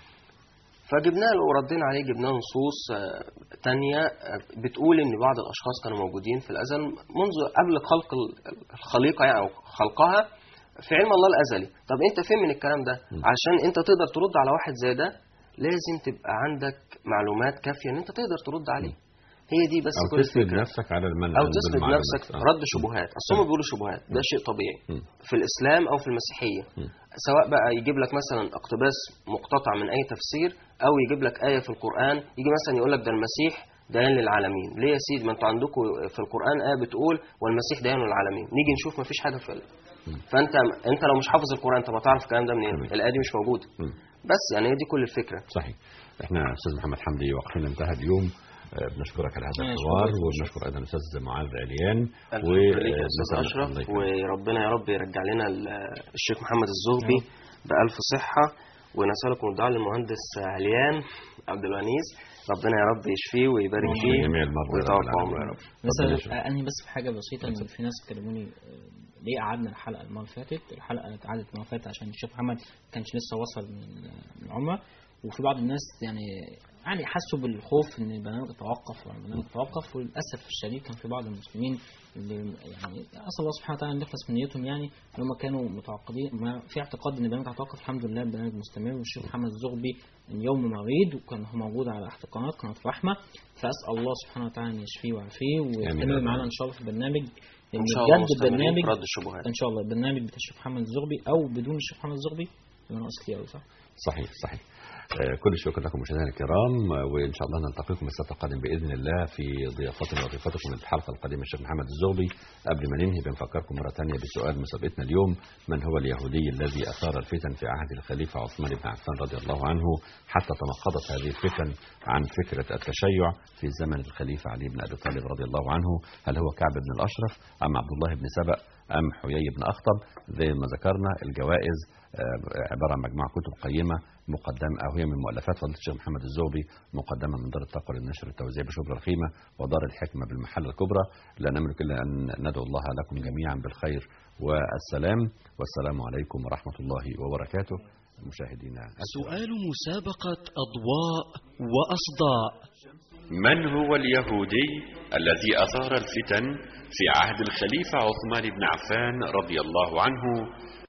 فجبنا له وردينا عليه جبنا له نصوص آه، تانية آه، بتقول ان بعض الاشخاص كانوا موجودين في الازل منذ قبل خلق ال- الخليقه يعني او خلقها في علم الله الازلي طب انت فين من الكلام ده عشان انت تقدر ترد على واحد زي ده لازم تبقى عندك معلومات كافيه ان انت تقدر ترد عليه هي دي بس او كل تسند الفكره نفسك على المن او تسند بالمعلومات. نفسك آه. رد شبهات اصل هم بيقولوا شبهات ده شيء طبيعي مم. في الاسلام او في المسيحيه سواء بقى يجيب لك مثلا اقتباس مقتطع من اي تفسير او يجيب لك ايه في القران يجي مثلا يقول لك ده المسيح ديان للعالمين ليه يا سيدي ما انتوا عندكم في القران ايه بتقول والمسيح ديان للعالمين نيجي نشوف ما فيش حاجه في ال- فانت انت لو مش حافظ القران طب هتعرف الكلام ده منين الايه دي مش موجوده مم. بس يعني هي دي كل الفكره صحيح احنا استاذ محمد حمدي وقتنا انتهى اليوم آه، بنشكرك على هذا أنا الحوار أشكرك. ونشكر ايضا الاستاذ معاذ عليان ألف و- شكر ليك يا آه، استاذ نسأل- اشرف الله يكرمك. وربنا يا رب يرجع لنا ال- الشيخ محمد الزغبي بألف صحة ونسألكم الدعاء للمهندس عليان عبد الونيس ربنا يا رب يشفيه ويبارك ويشفي فيه جميع المرضى يا رب ويطول في العالمين. عمره يا رب بس ربنا يشفيك. انهي بس في حاجه بسيطه ان في ناس كلموني آه، ليه قعدنا الحلقه المره اللي فاتت الحلقه اتعادت المره اللي فاتت عشان الشيخ محمد ما كانش لسه وصل من من العمره وفي بعض الناس يعني يعني حسوا بالخوف ان البرنامج يتوقف والبرنامج يتوقف وللاسف الشديد كان في بعض المسلمين اللي يعني اسال الله سبحانه وتعالى ان يخلص من نيتهم يعني ان هم كانوا متعقدين ما في اعتقاد ان البرنامج هيتوقف الحمد لله البرنامج مستمر والشيخ محمد الزغبي اليوم مريض وكان هو موجود على احد القنوات قناه رحمه فاسال الله سبحانه وتعالى ان يشفيه ويعافيه ويستمر آمين. معانا ان شاء الله في البرنامج لان إن شاء الله بجد مستمرين البرنامج في رد الشبهات ان شاء الله البرنامج بتاع الشيخ محمد الزغبي او بدون الشيخ محمد الزغبي يبقى ناقص كتير قوي صح؟ صحيح صحيح آه، كل الشكر لكم مشاهدينا الكرام آه، وان شاء الله نلتقيكم السبت القادم باذن الله في ضيافتنا وضيفتكم الحلقه القادمه الشيخ محمد الزغبي قبل ما ننهي بنفكركم مره ثانيه بسؤال مسابقتنا اليوم من هو اليهودي الذي اثار الفتن في عهد الخليفه عثمان بن عفان رضي الله عنه حتى تنقضت هذه الفتن عن فكره التشيع في زمن الخليفه علي بن ابي طالب رضي الله عنه هل هو كعب بن الاشرف ام عبد الله بن سبأ ام حيي بن اخطب زي ما ذكرنا الجوائز آه، عباره عن مجموعه كتب قيمه مقدمه او هي من مؤلفات فضيله الشيخ محمد الزغبي مقدمه من دار التقوى للنشر والتوزيع بشبرا الخيمه ودار الحكمه بالمحله الكبرى لا نملك الا ان ندعو الله لكم جميعا بالخير والسلام والسلام عليكم ورحمه الله وبركاته مشاهدينا سؤال مسابقة أضواء وأصداء من هو اليهودي الذي أثار الفتن في عهد الخليفة عثمان بن عفان رضي الله عنه